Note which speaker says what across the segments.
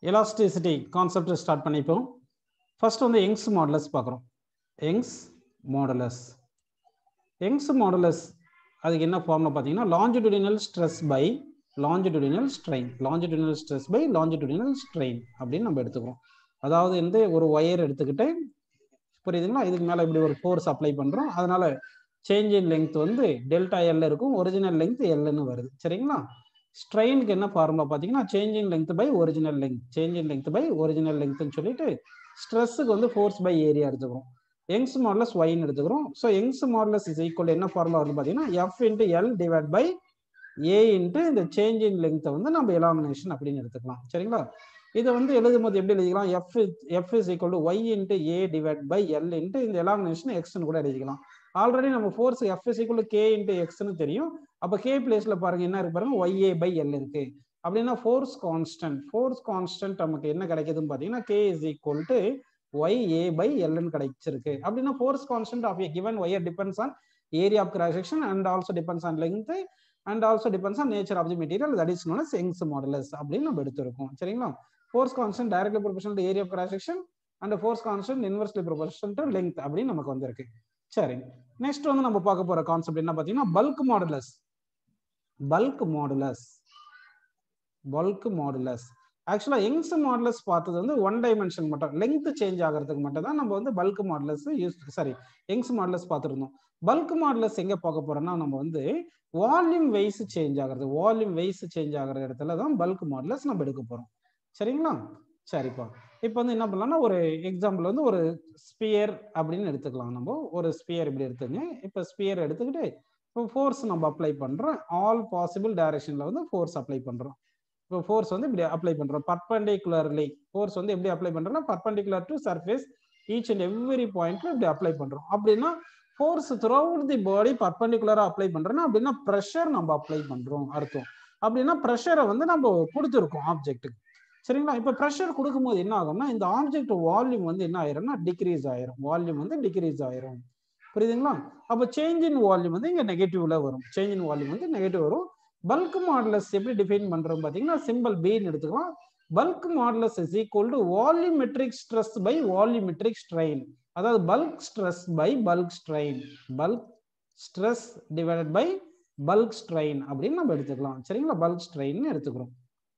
Speaker 1: Elasticity concept start பண்ணிப்போம் first வந்து Young's modulus பார்க்குறோம் யங்ஸ் மாடலஸ் யங்ஸ் மாடலஸ் அதுக்கு என்ன ஃபார்ம்ல பார்த்தீங்கன்னா longitudinal stress by longitudinal strain longitudinal stress by longitudinal strain அப்படின்னு நம்ம எடுத்துக்கிறோம் அதாவது வந்து ஒரு ஒயர் எடுத்துக்கிட்டு புரியுதுங்களா இதுக்கு மேலே இப்படி ஒரு ஃபோர்ஸ் அப்ளை பண்ணுறோம் அதனால சேஞ்ச் இன் லெங்த் வந்து டெல்டா எல் இருக்கும் ஒரிஜினல் லெங்த் எல்னு வருது சரிங்களா ஸ்ட்ரெயினுக்கு என்ன ஃபார்முலா பார்த்தீங்கன்னா change in length by original length change in length by original லெங்க்த்னு சொல்லிட்டு ஸ்ட்ரெஸ்ஸுக்கு வந்து ஃபோர்ஸ் பை ஏரியா எடுத்துக்கிறோம் யங்ஸ் மாடலஸ் ஒய்னு எடுத்துக்கிறோம் so Young's modulus is equal என்ன ஃபார்முலா வருது பார்த்தீங்கன்னா F into L divide by A into இந்த சேஞ்ச் இன் லெங்த்தை வந்து நம்ம எலாமினேஷன் அப்படின்னு எடுத்துக்கலாம் சரிங்களா இதை வந்து எழுதும் போது எப்படி எழுதிக்கலாம் F F is equal to Y into A divide by L into இந்த எலாமினேஷன் எக்ஸ்னு கூட எழுதிக்கலாம் ஆல்ரெடி நம்ம force F is equal K into எக்ஸ்னு தெரியும் அப்போ கே பிளேஸ்ல பாருங்க என்ன இருக்கு பாருங்க ஒய் ஏ பை எல் இருக்கு அப்படின்னா ஃபோர்ஸ் கான்ஸ்டன்ட் ஃபோர்ஸ் கான்ஸ்டன்ட் நமக்கு என்ன கிடைக்குதுன்னு பார்த்தீங்கன்னா K is equal to Y A by எல்னு கிடைச்சிருக்கு அப்படின்னா force constant of a given wire depends on area of cross section and also depends on length and also depends on nature of the material that is known Young's modulus அப்படின்னு நம்ம எடுத்திருக்கோம் சரிங்களா force constant directly proportional to area of cross section and force constant inversely proportional to length அப்படின்னு நமக்கு வந்திருக்கு சரி next வந்து நம்ம பார்க்க போற கான்செப்ட் என்ன பார்த்தீங்கன்னா bulk modulus bulk modulus bulk modulus ஆக்சுவலா யங்ஸ் மாடலஸ் பார்த்தது வந்து ஒன் டைமென்ஷன் மட்டும் லெங்த் சேஞ்ச் ஆகிறதுக்கு மட்டும் தான் நம்ம வந்து bulk modulus use sorry Young's modulus பார்த்துருந்தோம் பல்க் மாடலஸ் எங்க பார்க்க போறோம்னா நம்ம வந்து வால்யூம் வைஸ் சேஞ்ச் ஆகிறது வால்யூம் வைஸ் சேஞ்ச் ஆகிற இடத்துல தான் பல்க் மாடலஸ் நம்ம எடுக்க போறோம் சரிங்களா சரிப்பா இப்போ வந்து என்ன பண்ணலாம்னா ஒரு எக்ஸாம்பிள் வந்து ஒரு ஸ்பியர் அப்படின்னு எடுத்துக்கலாம் நம்ம ஒரு ஸ்பியர் இப்படி எடுத்துங்க இப்போ ஸ்பியர் எடுத்துக்கிட்டு இப்போ ஃபோர்ஸ் நம்ம அப்ளை பண்ணுறோம் ஆல் பாசிபிள் டைரக்ஷனில் வந்து ஃபோர்ஸ் அப்ளை பண்ணுறோம் இப்போ ஃபோர்ஸ் வந்து இப்படி அப்ளை பண்ணுறோம் பர்பண்டிகுலர்லி ஃபோர்ஸ் வந்து எப்படி அப்ளை பண்ணுறோம்னா perpendicular to surface each and every பாயிண்ட்ல இப்படி அப்ளை பண்ணுறோம் அப்படின்னா force throughout the body பர்பண்டிகுலராக அப்ளை பண்ணுறோம்னா அப்படின்னா ப்ரெஷர் நம்ம அப்ளை பண்ணுறோம் அர்த்தம் அப்படின்னா ப்ரெஷரை வந்து நம்ம கொடுத்துருக்கோம் ஆப்ஜெக்ட்டுக்கு சரிங்களா இப்போ ப்ரெஷர் கொடுக்கும்போது என்ன ஆகும்னா இந்த ஆப்ஜெக்ட் வால்யூம் வந்து என்ன ஆயிரும்னா டிக்ரீஸ் ஆயிரும் வால்யூம் வந்து டிக்ரீஸ் ஆயிரும் புரியுதுங்களா அப்போ சேஞ்ச் இன் வால்யூம் வந்து இங்கே நெகட்டிவ்ல வரும் சேஞ்ச் இன் வால்யூம் வந்து நெகட்டிவ் வரும் பல்க் மாடலஸ் எப்படி டிஃபைன் பண்றோம் பார்த்தீங்கன்னா சிம்பிள் பின்னு எடுத்துக்கலாம் bulk modulus is equal to volumetric stress by volumetric strain அதாவது bulk stress by bulk strain bulk stress divided by bulk strain அப்படின்னு நம்ம எடுத்துக்கலாம் சரிங்களா பல்க் ஸ்ட்ரெயின் எடுத்துக்கிறோம்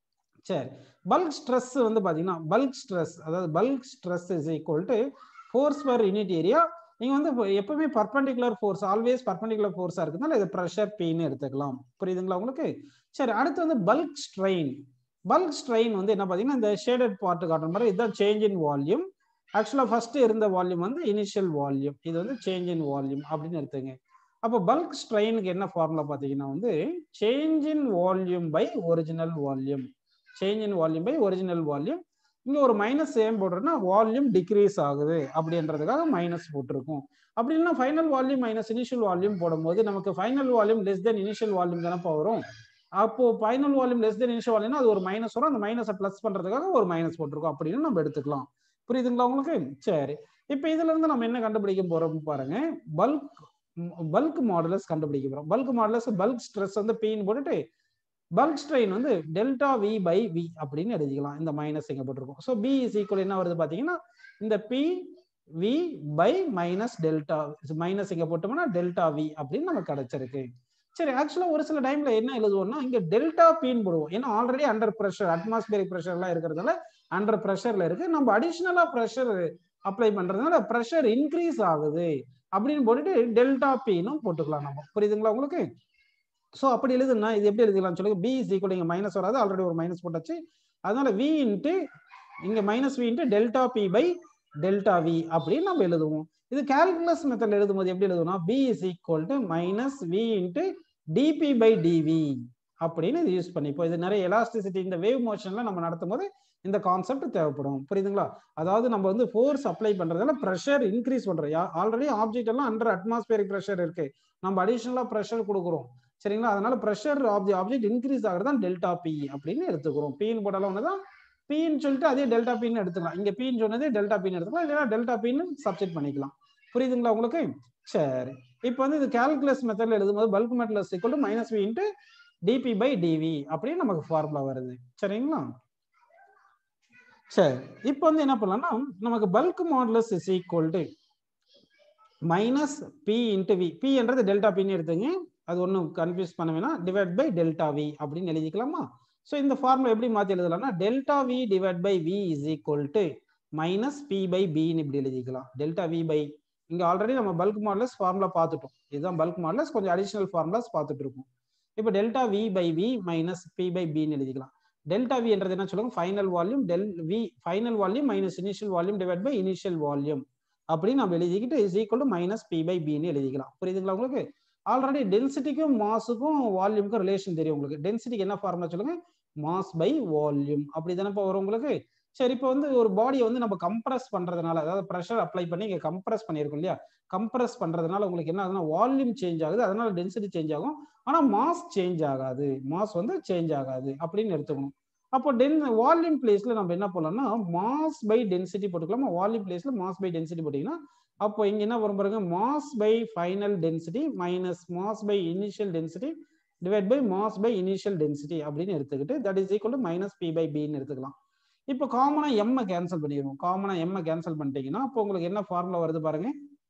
Speaker 1: சரி பல்க் ஸ்ட்ரெஸ் வந்து பார்த்தீங்கன்னா பல்க் ஸ்ட்ரெஸ் அதாவது bulk stress is equal to force per unit area நீங்க வந்து எப்பவுமே பர்பண்டிகுலர் ஃபோர்ஸ் ஆல்வேஸ் பர்பண்டிகுலர் ஃபோர்ஸா இருக்கிறதுனால இது ப்ரெஷர் பெயின் எடுத்துக்கலாம் புரியுதுங்களா உங்களுக்கு சரி அடுத்து வந்து பல்க் ஸ்ட்ரெயின் பல்க் ஸ்ட்ரெயின் வந்து என்ன பார்த்தீங்கன்னா இந்த ஷேடட் பார்ட் காட்டுற மாதிரி இதுதான் சேஞ்ச் இன் வால்யூம் ஆக்சுவலாக ஃபர்ஸ்ட் இருந்த வால்யூம் வந்து இனிஷியல் வால்யூம் இது வந்து சேஞ்ச் இன் வால்யூம் அப்படின்னு எடுத்துங்க அப்போ பல்க் ஸ்ட்ரெயினுக்கு என்ன ஃபார்முலா பார்த்தீங்கன்னா வந்து change in volume by original volume change in volume by original volume இங்க ஒரு மைனஸ் ஏன் போடுறோம்னா வால்யூம் டிக்ரீஸ் ஆகுது அப்படின்றதுக்காக மைனஸ் போட்டிருக்கும் அப்படி இல்லைன்னா final volume minus initial volume போடும்போது நமக்கு final volume less than initial volume தானப்பா வரும் அப்போ final volume less than initial வால்யூம்னா அது ஒரு மைனஸ் வரும் அந்த மைனஸை பிளஸ் பண்றதுக்காக ஒரு மைனஸ் போட்டிருக்கோம் அப்படின்னு நம்ம எடுத்துக்கலாம் புரியுதுங்களா உங்களுக்கு சரி இப்போ இதுல இருந்து நம்ம என்ன கண்டுபிடிக்க போறோம் பாருங்க பல்க் பல்க் மாடலஸ் கண்டுபிடிக்க போறோம் பல்க் மாடலஸ் பல்க் ஸ்ட்ரெஸ் வந்து பெயின் போட்டுட்டு பல்க் ஸ்ட்ரெயின் வந்து டெல்டா வி பை வி அப்படின்னு எழுதிக்கலாம் இந்த மைனஸ் எங்க போட்டிருக்கோம் ஸோ பி இஸ் ஈக்குவல் என்ன வருது பார்த்தீங்கன்னா இந்த P V by minus delta minus இங்க போட்டோம்னா டெல்டா வி அப்படின்னு நமக்கு கிடைச்சிருக்கு சரி ஆக்சுவலா ஒரு சில டைம்ல என்ன எழுதுவோம்னா இங்க டெல்டா பின்னு போடுவோம் ஏன்னா ஆல்ரெடி அண்டர் ப்ரெஷர் அட்மாஸ்பியரிக் ப்ரெஷர்லாம் இருக்கிறதுனால அண்டர் ப்ரெஷர்ல இருக்கு நம்ம அடிஷ்னலா ப்ரெஷர் அப்ளை பண்றதுனால ப்ரெஷர் இன்க்ரீஸ் ஆகுது அப்படின்னு போட்டுட்டு டெல்டா பின்னு போட்டுக்கலாம் நம்ம புரியுதுங்களா உங்களுக்கு ஸோ அப்படி எழுதுனா இது எப்படி எழுதிக்கலாம் சொல்லுங்க பி இஸ் ஈக்குவல் இங்கே மைனஸ் வராது ஆல்ரெடி ஒரு மைனஸ் போட்டாச்சு அதனால வி இன்ட்டு இங்கே minus V into delta P by delta V அப்படின்னு நம்ம எழுதுவோம் இது கால்குலஸ் மெத்தட் எழுதும் போது எப்படி எழுதுவோம்னா P is equal to minus V into dP by dV அப்படின்னு இது யூஸ் பண்ணிப்போம் இது நிறைய எலாஸ்டிசிட்டி இந்த வேவ் மோஷன்ல நம்ம நடத்தும் போது இந்த கான்செப்ட் தேவைப்படும் புரியுதுங்களா அதாவது நம்ம வந்து ஃபோர்ஸ் அப்ளை பண்றதால ப்ரெஷர் இன்க்ரீஸ் பண்றோம் ஆல்ரெடி ஆப்ஜெக்ட் எல்லாம் அண்டர் அட்மாஸ்பியரிக் ப்ரெஷர் இருக்கு நம்ம அடிஷனலா ப்ரெஷர் கொடுக்குறோம் சரிங்களா அதனால pressure of the object increase ஆகிறது தான் டெல்டா பி அப்படின்னு எடுத்துக்கிறோம் பின்னு போட்டாலும் ஒன்று தான் பின்னு சொல்லிட்டு அதே டெல்டா பின்னு எடுத்துக்கலாம் இங்க பின்னு சொன்னதே டெல்டா பின்னு எடுத்துக்கலாம் இல்லைன்னா டெல்டா பின்னு சப்ஜெக்ட் பண்ணிக்கலாம் புரியுதுங்களா உங்களுக்கு சரி இப்போ வந்து இது கால்குலஸ் மெத்தட்ல எழுதும்போது bulk modulus equal to minus V into dP by dV அப்படின்னு நமக்கு ஃபார்முலா வருது சரிங்களா சரி இப்போ வந்து என்ன பண்ணலாம்னா நமக்கு bulk modulus is equal to minus P into V P என்றது டெல்டா பின்னு எடுத்துங்க அது ஒன்றும் கன்ஃபியூஸ் பண்ண வேணாம் டிவைட் பை டெல்டா வி அப்படின்னு எழுதிக்கலாமா ஸோ இந்த ஃபார்முலா எப்படி மாற்றி எழுதலாம்னா delta V divide by V is equal to minus P by பின்னு இப்படி எழுதிக்கலாம் டெல்டா வி பை இங்கே ஆல்ரெடி நம்ம பல்க் மாடலஸ் ஃபார்முலா பார்த்துட்டோம் இதுதான் பல்க் மாடலஸ் கொஞ்சம் அடிஷனல் ஃபார்முலாஸ் பார்த்துட்டு இருக்கோம் இப்போ delta V by V minus P by பின்னு எழுதிக்கலாம் டெல்டா வி என்றது என்ன சொல்லுங்க final volume del V final volume minus initial volume divide by initial volume அப்படின்னு நம்ம எழுதிக்கிட்டு is equal to minus P by பின்னு எழுதிக்கலாம் புரியுதுங்களா உங்களுக்கு ஆல்ரெடி டென்சிட்டிக்கும் மாஸுக்கும் வால்யூமுக்கும் ரிலேஷன் தெரியும் உங்களுக்கு டென்சிட்டிக்கு என்ன ஃபார்முலா சொல்லுங்க மாஸ் பை வால்யூம் அப்படி தானே இப்போ வரும் உங்களுக்கு சரி இப்போ வந்து ஒரு பாடியை வந்து நம்ம கம்ப்ரஸ் பண்றதுனால அதாவது ப்ரெஷர் அப்ளை பண்ணி இங்கே கம்ப்ரஸ் பண்ணியிருக்கோம் இல்லையா கம்ப்ரஸ் பண்றதுனால உங்களுக்கு என்ன ஆகுதுன்னா வால்யூம் சேஞ்ச் ஆகுது அதனால டென்சிட்டி சேஞ்ச் ஆகும் ஆனால் மாஸ் சேஞ்ச் ஆகாது மாஸ் வந்து சேஞ்ச் ஆகாது அப்படின்னு எடுத்துக்கணும் அப்போ டென் வால்யூம் பிளேஸ்ல நம்ம என்ன பண்ணலாம்னா மாஸ் பை டென்சிட்டி போட்டுக்கலாமா வால்யூம் பிளேஸ்ல மாஸ் பை டென்சிட்டி போட்டிங்கன்னா அப்போ இங்க என்ன வரும் பாருங்க mass by final density minus mass by initial density divide by mass by initial density அப்படின்னு எடுத்துக்கிட்டு that is equal to minus P by பின்னு எடுத்துக்கலாம் இப்போ காமனா எம்மை கேன்சல் பண்ணிடுவோம் காமனா எம்மை கேன்சல் பண்ணிட்டீங்கன்னா அப்போ உங்களுக்கு என்ன ஃபார்முலா வருது பாருங்க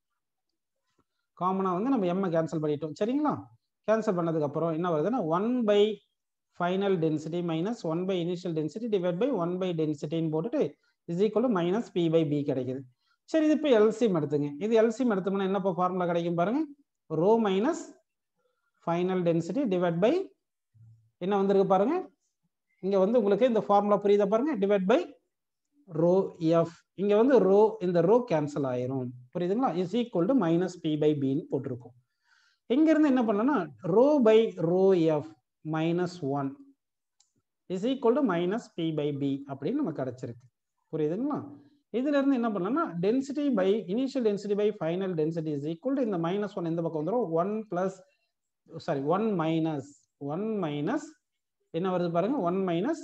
Speaker 1: காமனா வந்து நம்ம எம்மை கேன்சல் பண்ணிட்டோம் சரிங்களா கேன்சல் பண்ணதுக்கு அப்புறம் என்ன வருதுன்னா one by final density minus one by initial density divide by one by டென்சிட்டின்னு போட்டுட்டு is equal to minus P by B கிடைக்குது சரி இது இப்போ எல்சிஎம் எடுத்துங்க இது எல்சிஎம் எடுத்தோம்னா என்ன இப்போ ஃபார்முலா கிடைக்கும் பாருங்க rho minus final density divide by என்ன வந்திருக்கு பாருங்க இங்க வந்து உங்களுக்கு இந்த ஃபார்முலா புரியுதா பாருங்க டிவைட் பை ரோ எஃப் இங்க வந்து ரோ இந்த ரோ கேன்சல் ஆயிரும் புரியுதுங்களா is equal to minus P by பின்னு போட்டிருக்கும் இங்க இருந்து என்ன பண்ணலன்னா rho by rho F minus one is equal to minus P by B அப்படின்னு நமக்கு கிடைச்சிருக்கு புரியுதுங்களா இதுல இருந்து என்ன பண்ணலாம்னா density by initial density by final density is equal to இந்த மைனஸ் ஒன் இந்த பக்கம் வந்துடும் one plus sorry one minus one minus என்ன வருது பாருங்க one minus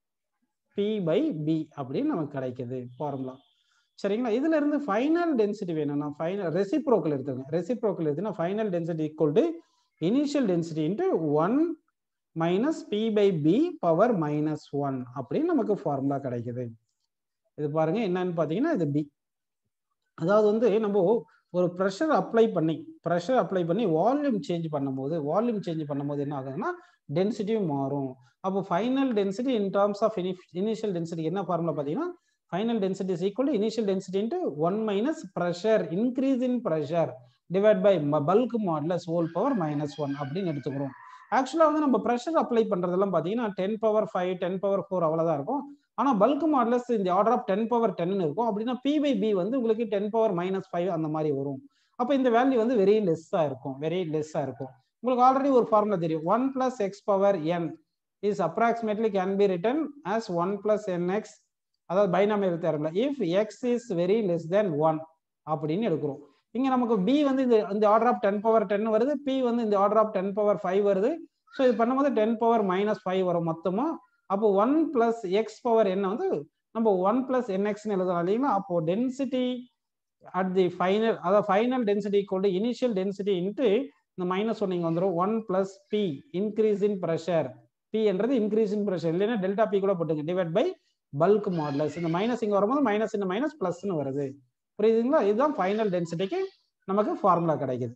Speaker 1: P by B அப்படின்னு நமக்கு கிடைக்குது ஃபார்முலா சரிங்களா இதுல இருந்து ஃபைனல் டென்சிட்டி வேணும்னா ஃபைனல் ரெசிப்ரோக்கல் எடுத்துங்க ரெசிப்ரோக்கல் எடுத்துன்னா final density equal to initial density into one minus P by B power minus one அப்படின்னு நமக்கு ஃபார்முலா கிடைக்குது இது பாருங்க என்னன்னு பார்த்தீங்கன்னா இது பி அதாவது வந்து நம்ம ஒரு ப்ரெஷர் அப்ளை பண்ணி ப்ரெஷர் அப்ளை பண்ணி வால்யூம் சேஞ்ச் பண்ணும்போது வால்யூம் சேஞ்ச் பண்ணும்போது என்ன ஆகுதுன்னா டென்சிட்டியும் மாறும் அப்போ final density in terms of initial density என்ன ஃபார்முலா பார்த்தீங்கன்னா final density is equal to initial density into one minus pressure increase in pressure divide by bulk modulus whole power minus one அப்படின்னு எடுத்துக்கிறோம் ஆக்சுவலாக வந்து நம்ம ப்ரெஷர் அப்ளை பண்ணுறதெல்லாம் பார்த்தீங்கன்னா ten power five ten power four அவ்வளோதான் இருக்கும் ஆனால் பல்க் மாடலஸ் இந்த ஆர்டர் ஆஃப் டென் பவர் டென்னு இருக்கும் அப்படின்னா பி பை பி வந்து உங்களுக்கு டென் பவர் மைனஸ் ஃபைவ் அந்த மாதிரி வரும் அப்போ இந்த வேல்யூ வந்து வெரி லெஸ்ஸாக இருக்கும் வெரி லெஸ்ஸாக இருக்கும் உங்களுக்கு ஆல்ரெடி ஒரு ஃபார்முலா தெரியும் one plus x power n is approximately can be written as one plus n x அதாவது பைனாமியல் தேரம்ல if x is very less then one அப்படின்னு எடுக்கிறோம் இங்க நமக்கு பி வந்து இந்த இந்த order of ten power ten வருது பி வந்து இந்த order of ten power five வருது ஸோ இது பண்ணும்போது டென் பவர் மைனஸ் ஃபைவ் வரும் மொத்தமா அப்போ ஒன் பிளஸ் எக்ஸ் பவர் என்ன வந்து நம்ம ஒன் பிளஸ் என்எக்ஸ்னு எழுதலாம் இல்லைங்களா அப்போ டென்சிட்டி அட் தி ஃபைனல் அதாவது ஃபைனல் டென்சிட்டி கொண்டு இனிஷியல் டென்சிட்டி இன்ட்டு இந்த மைனஸ் ஒன் இங்கே வந்துடும் one plus P increase in pressure P என்றது இன்க்ரீஸ் இன் ப்ரெஷர் இல்லைன்னா டெல்டா பி கூட போட்டுங்க டிவைட் பை பல்க் மாடலஸ் இந்த மைனஸ் இங்கே வரும்போது மைனஸ் இந்த மைனஸ் ப்ளஸ்னு வருது புரியுதுங்களா இதுதான் ஃபைனல் டென்சிட்டிக்கு நமக்கு ஃபார்முலா கிடைக்குது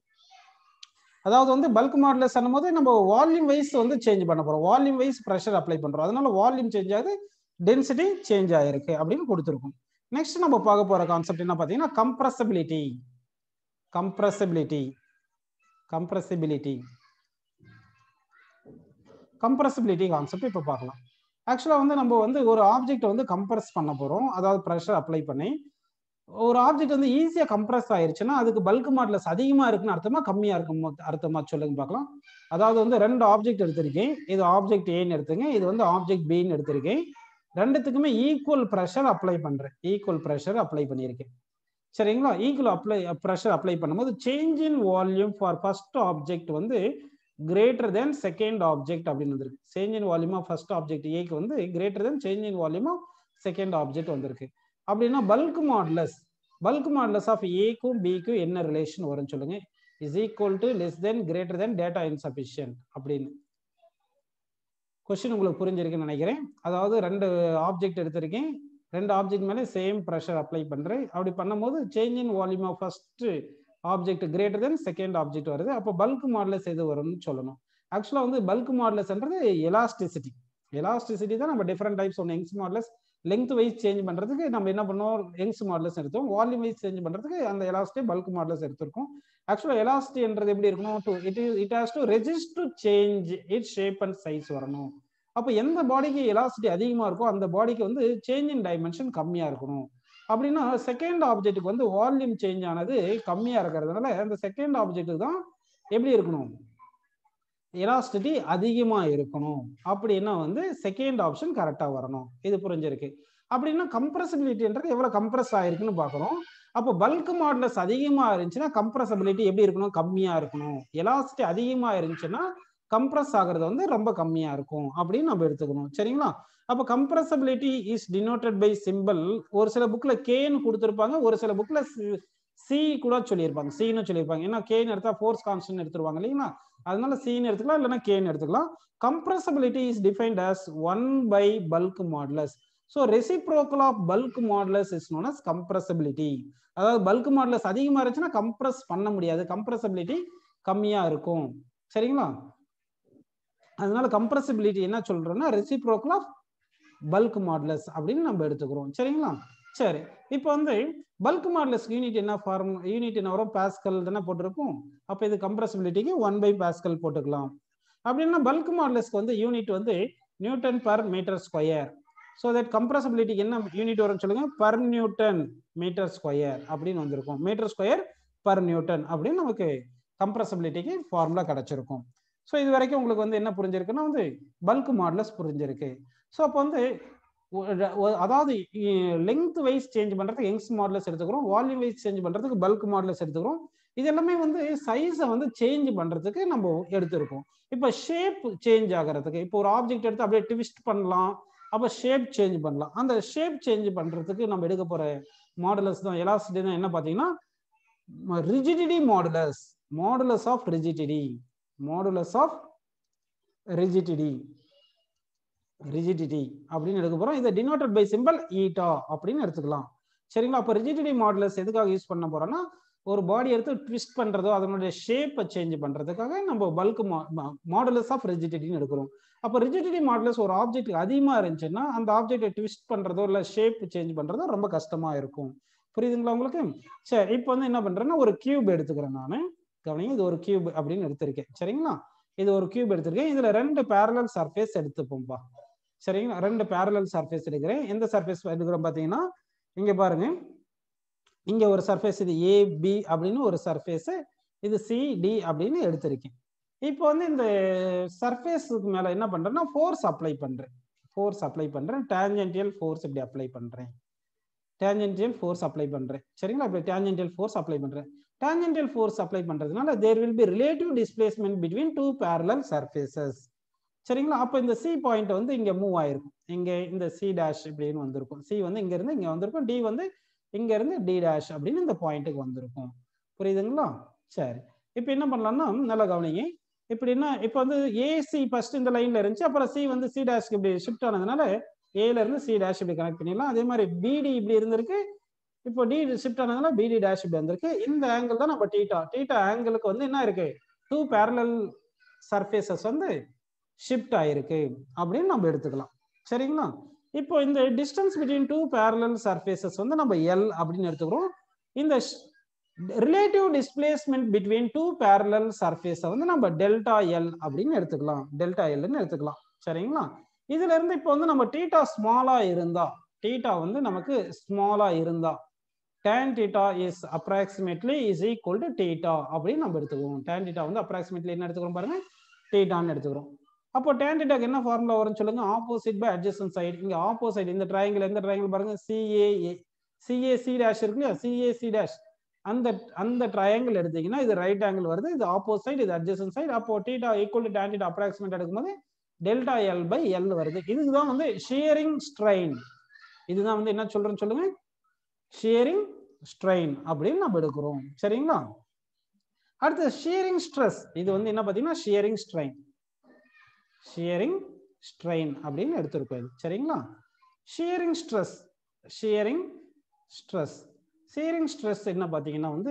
Speaker 1: அதாவது வந்து பல்க் மாடலஸ் போது நம்ம வால்யூம் வைஸ் வந்து சேஞ்ச் பண்ண போறோம் வால்யூம் வைஸ் ப்ரெஷர் அப்ளை பண்றோம் அதனால வால்யூம் சேஞ்ச் ஆகுது டென்சிட்டி சேஞ்ச் ஆயிருக்கு அப்படின்னு கொடுத்துருக்கும் நெக்ஸ்ட் நம்ம பார்க்க போற கான்செப்ட் என்ன பார்த்தீங்கன்னா compressibility compressibility compressibility compressibility concept இப்போ பார்க்கலாம் ஆக்சுவலாக வந்து நம்ம வந்து ஒரு ஆப்ஜெக்ட் வந்து கம்ப்ரஸ் பண்ண போகிறோம் அதாவது ப்ரெஷர் அப்ளை பண்ணி ஒரு ஆப்ஜெக்ட் வந்து ஈஸியாக கம்ப்ரஸ் ஆயிருச்சுன்னா அதுக்கு பல்க் மாடலஸ் அதிகமாக இருக்குன்னு அர்த்தமா கம்மியாக இருக்கும் அர்த்தமா சொல்லுங்க பார்க்கலாம் அதாவது வந்து ரெண்டு ஆப்ஜெக்ட் எடுத்திருக்கேன் இது ஆப்ஜெக்ட் ஏன்னு எடுத்துங்க இது வந்து ஆப்ஜெக்ட் பின்னு எடுத்திருக்கேன் ரெண்டுத்துக்குமே ஈக்குவல் ப்ரெஷர் அப்ளை பண்ணுறேன் ஈக்குவல் ப்ரெஷர் அப்ளை பண்ணியிருக்கேன் சரிங்களா ஈக்குவல் அப்ளை ப்ரெஷர் அப்ளை பண்ணும்போது change in volume for first object வந்து கிரேட்டர் தென் செகண்ட் ஆப்ஜெக்ட் அப்படின்னு வந்திருக்கு change in volume of first object ஏக்கு வந்து greater than change in volume of second object வந்திருக்கு அப்படின்னா bulk modulus bulk modulus of ஏக்கும் பிக்கும் என்ன ரிலேஷன் வரும்னு சொல்லுங்க is equal to less than greater than data insufficient அப்படின்னு கொஸ்டின் உங்களுக்கு புரிஞ்சிருக்குன்னு நினைக்கிறேன் அதாவது ரெண்டு ஆப்ஜெக்ட் எடுத்திருக்கேன் ரெண்டு ஆப்ஜெக்ட் மேலே சேம் ப்ரெஷர் அப்ளை பண்ணுறேன் அப்படி பண்ணும்போது change in volume of first object greater than second object வருது அப்போ பல்க் மாடலஸ் எது வரும்னு சொல்லணும் ஆக்சுவலாக வந்து பல்க் மாடலஸ்ன்றது எலாஸ்டிசிட்டி எலாஸ்டிசிட்டி தான் நம்ம டிஃப்ரெண்ட் டைப்ஸ் ஒன்று Young's modulus length wise change பண்ணுறதுக்கு நம்ம என்ன பண்ணுவோம் யங்ஸ் மாடலஸ் எடுத்தோம் வால்யூம் வைஸ் சேஞ்ச் பண்ணுறதுக்கு அந்த எலாஸ்டி பல்க் மாடலஸ் எடுத்திருக்கோம் ஆக்சுவலாக எலாஸ்டின்றது எப்படி இருக்கணும் to it it has to resist to change it shape and size வரணும் அப்போ எந்த பாடிக்கு எலாசிட்டி அதிகமாக இருக்கோ அந்த பாடிக்கு வந்து சேஞ்ச் இன் டைமென்ஷன் கம்மியாக இருக்கணும் அப்படின்னா செகண்ட் ஆப்ஜெக்ட்டுக்கு வந்து வால்யூம் சேஞ்ச் ஆனது கம்மியாக இருக்கிறதுனால அந்த செகண்ட் ஆப்ஜெக்ட்டுக்கு தான் எப்படி இருக்கணும் எலாஸ்டிட்டி அதிகமாக இருக்கணும் அப்படின்னா வந்து செகண்ட் ஆப்ஷன் கரெக்டாக வரணும் இது புரிஞ்சிருக்கு அப்படின்னா கம்ப்ரசபிலிட்டின்றது எவ்வளோ கம்ப்ரஸ் ஆயிருக்குன்னு பார்க்குறோம் அப்போ பல்க் மாடலஸ் அதிகமாக இருந்துச்சுன்னா கம்ப்ரசபிலிட்டி எப்படி இருக்கணும் கம்மியாக இருக்கணும் எலாசிட்டி அதிகமாக இருந்துச்சுன்னா கம்ப்ரஸ் ஆகிறது வந்து ரொம்ப கம்மியாக இருக்கும் அப்படின்னு நம்ம எடுத்துக்கணும் சரிங்களா அப்போ compressibility is denoted by simple ஒரு சில புக்கில் கேன்னு கொடுத்துருப்பாங்க ஒரு சில புக்கில் சி கூட சொல்லியிருப்பாங்க சின்னு சொல்லியிருப்பாங்க ஏன்னா கேன்னு எடுத்தா ஃபோர்ஸ் கான்ஸ்டன்ட் எடுத்துருவாங்க இல்லைங்களா அதனால சின்னு எடுத்துக்கலாம் இல்லைன்னா கேன்னு எடுத்துக்கலாம் compressibility is defined as one by bulk modulus so reciprocal of bulk modulus is known as compressibility அதாவது பல்க் மாடலஸ் அதிகமாக இருந்துச்சுன்னா கம்ப்ரஸ் பண்ண முடியாது கம்ப்ரசபிலிட்டி கம்மியாக இருக்கும் சரிங்களா அதனால கம்ப்ரசிபிலிட்டி என்ன சொல்றோம்னா ரெசிப்ரோக்கல் ஆஃப் பல்க் மாடலஸ் அப்படின்னு நம்ம எடுத்துக்கிறோம் சரிங்களா சரி இப்போ வந்து பல்க் மாடலஸ் யூனிட் என்ன ஃபார்ம் யூனிட் என்ன வரும் பாஸ்கல் தானே போட்டிருக்கும் அப்போ இது கம்ப்ரசிபிலிட்டிக்கு ஒன் பை பாஸ்கல் போட்டுக்கலாம் அப்படின்னா பல்க் மாடலஸ்க்கு வந்து யூனிட் வந்து newton per metre square so that கம்ப்ரசபிலிட்டிக்கு என்ன யூனிட் வரும்னு சொல்லுங்க பர் நியூட்டன் மீட்டர் ஸ்கொயர் அப்படின்னு வந்திருக்கும் மீட்டர் ஸ்கொயர் பர் நியூட்டன் அப்படின்னு நமக்கு கம்ப்ரசபிலிட்டிக்கு ஃபார்முலா கிடைச்சிருக்கும் ஸோ இது வரைக்கும் உங்களுக்கு வந்து என்ன புரிஞ்சிருக்குன்னா வந்து பல்க் மாடலஸ் புரிஞ்சிருக்கு ஸோ அப்போ வந்து அதாவது லெங்த் வைஸ் சேஞ்ச் பண்ணுறதுக்கு யங்ஸ் மாடலஸ் எடுத்துக்கிறோம் வால்யூம் வைஸ் சேஞ்ச் பண்ணுறதுக்கு பல்க் மாடலஸ் எடுத்துக்கிறோம் இது எல்லாமே வந்து சைஸை வந்து சேஞ்ச் பண்ணுறதுக்கு நம்ம எடுத்திருக்கோம் இப்போ ஷேப் சேஞ்ச் ஆகிறதுக்கு இப்போ ஒரு ஆப்ஜெக்ட் எடுத்து அப்படியே ட்விஸ்ட் பண்ணலாம் அப்போ ஷேப் சேஞ்ச் பண்ணலாம் அந்த ஷேப் சேஞ்ச் பண்ணுறதுக்கு நம்ம எடுக்க போகிற மாடலஸ் தான் எலாசிட்டி தான் என்ன பார்த்தீங்கன்னா rigidity modulus modulus of rigidity modulus of rigidity rigidity அப்படின்னு எடுக்க போறோம் இதை டினோட்டட் பை சிம்பிள் ஈட்டா அப்படின்னு எடுத்துக்கலாம் சரிங்களா அப்போ ரிஜிடிட்டி மாடுலஸ் எதுக்காக யூஸ் பண்ண போறோம்னா ஒரு பாடி எடுத்து ட்விஸ்ட் பண்றதோ அதனுடைய ஷேப்பை சேஞ்ச் பண்றதுக்காக நம்ம பல்க் மாடுலஸ் ஆஃப் ரிஜிடிட்டின்னு எடுக்கிறோம் அப்போ ரிஜிடிட்டி மாடுலஸ் ஒரு ஆப்ஜெக்ட் அதிகமாக இருந்துச்சுன்னா அந்த ஆப்ஜெக்டை ட்விஸ்ட் பண்றதோ இல்லை ஷேப் சேஞ்ச் பண்றதோ ரொம்ப கஷ்டமா இருக்கும் புரியுதுங்களா உங்களுக்கு சரி இப்போ வந்து என்ன பண்றேன்னா ஒரு கியூப் எடுத்துக்கிறேன் நான் கவனிங்க இது ஒரு கியூப் அப்படின்னு எடுத்திருக்கேன் சரிங்களா இது ஒரு கியூப் எடுத்திருக்கேன் இதுல ரெண்டு பேரலல் சர்ஃபேஸ் எடுத்துப்போம்பா சரிங்களா ரெண்டு பேரலல் சர்ஃபேஸ் எடுக்கிறேன் எந்த சர்ஃபேஸ் எடுக்கிறோம் பார்த்தீங்கன்னா இங்க பாருங்க இங்க ஒரு சர்ஃபேஸ் இது ஏ பி அப்படின்னு ஒரு சர்ஃபேஸ் இது சி டி அப்படின்னு எடுத்திருக்கேன் இப்போ வந்து இந்த சர்ஃபேஸுக்கு மேல என்ன பண்றேன்னா ஃபோர்ஸ் அப்ளை பண்றேன் ஃபோர்ஸ் அப்ளை பண்றேன் டேஞ்சென்டியல் ஃபோர்ஸ் இப்படி அப்ளை பண்றேன் டேஞ்சென்டியல் ஃபோர்ஸ் அப்ளை பண்றேன் சரிங்களா இப்படி டேஞ்சென்டியல் ஃபோர்ஸ் அப்ளை பண்றேன் tangential force அப்ளை பண்றதுனால there will be relative displacement between two parallel surfaces சரிங்களா அப்போ இந்த சி பாயிண்ட் வந்து இங்க மூவ் ஆயிருக்கும் இங்க இந்த சி டேஷ் இப்படின்னு வந்திருக்கும் சி வந்து இங்க இருந்து இங்க வந்திருக்கும் டி வந்து இங்க இருந்து டி டேஷ் அப்படின்னு இந்த பாயிண்ட்டுக்கு வந்திருக்கும் புரியுதுங்களா சரி இப்போ என்ன பண்ணலாம்னா நல்லா கவனிங்க இப்படின்னா இப்போ வந்து ஏசி ஃபர்ஸ்ட் இந்த லைன்ல இருந்துச்சு அப்புறம் சி வந்து சி டேஷ்க்கு இப்படி ஷிஃப்ட் ஆனதுனால ஏல இருந்து சி டேஷ் இப்படி கனெக்ட் பண்ணிடலாம் அதே மாதிரி பிடி இப்படி இருந்திருக்கு இப்போ டி ஷிஃப்ட் ஆனதுனால பிடி டேஷ் இப்படி வந்திருக்கு இந்த ஆங்கிள் தான் நம்ம டீட்டா டீட்டா ஆங்கிளுக்கு வந்து என்ன இருக்கு டூ பேரலல் சர்ஃபேசஸ் வந்து ஷிஃப்ட் ஆயிருக்கு அப்படின்னு நம்ம எடுத்துக்கலாம் சரிங்களா இப்போ இந்த distance between two parallel surfaces வந்து நம்ம எல் அப்படின்னு எடுத்துக்கிறோம் இந்த relative displacement between two parallel சர்ஃபேஸை வந்து நம்ம டெல்டா எல் அப்படின்னு எடுத்துக்கலாம் டெல்டா எல்னு எடுத்துக்கலாம் சரிங்களா இதுல இருந்து இப்போ வந்து நம்ம டீட்டா ஸ்மாலா இருந்தா டீட்டா வந்து நமக்கு ஸ்மாலா இருந்தா tan theta is approximately is equal to theta அப்படின்னு நம்ம எடுத்துக்குவோம் tan theta வந்து approximately என்ன எடுத்துக்கிறோம் பாருங்க thetaன்னு எடுத்துக்கிறோம் அப்போ tan theta என்ன ஃபார்முலா வரும்னு சொல்லுங்க ஆப்போசிட் பை adjacent சைடு இங்க ஆப்போசிட் இந்த ட்ரையாங்கிள் எந்த ட்ரையாங்கிள் பாருங்க CAA CAC டேஷ் இருக்கு இல்லையா CAC டேஷ் அந்த அந்த ட்ரையாங்கிள் எடுத்தீங்கன்னா இது ரைட் ஆங்கிள் வருது இது ஆப்போசைட் இது adjacent சைடு அப்போ theta equal to tan theta approximate எடுக்கும்போது டெல்டா எல் பை எல் வருது இதுதான் வந்து ஷியரிங் ஸ்ட்ரெயின் இதுதான் வந்து என்ன சொல்றேன்னு சொல்லுங்க ஷியரிங் ஸ்ட்ரெயின் அப்படின்னு நம்ம எடுக்கிறோம் சரிங்களா அடுத்து ஷியரிங் ஸ்ட்ரெஸ் இது வந்து என்ன பார்த்தீங்கன்னா ஷியரிங் ஸ்ட்ரெயின் ஷியரிங் ஸ்ட்ரெயின் அப்படின்னு எடுத்திருக்கோம் இது சரிங்களா shearing stress shearing stress shearing stress என்ன பார்த்தீங்கன்னா வந்து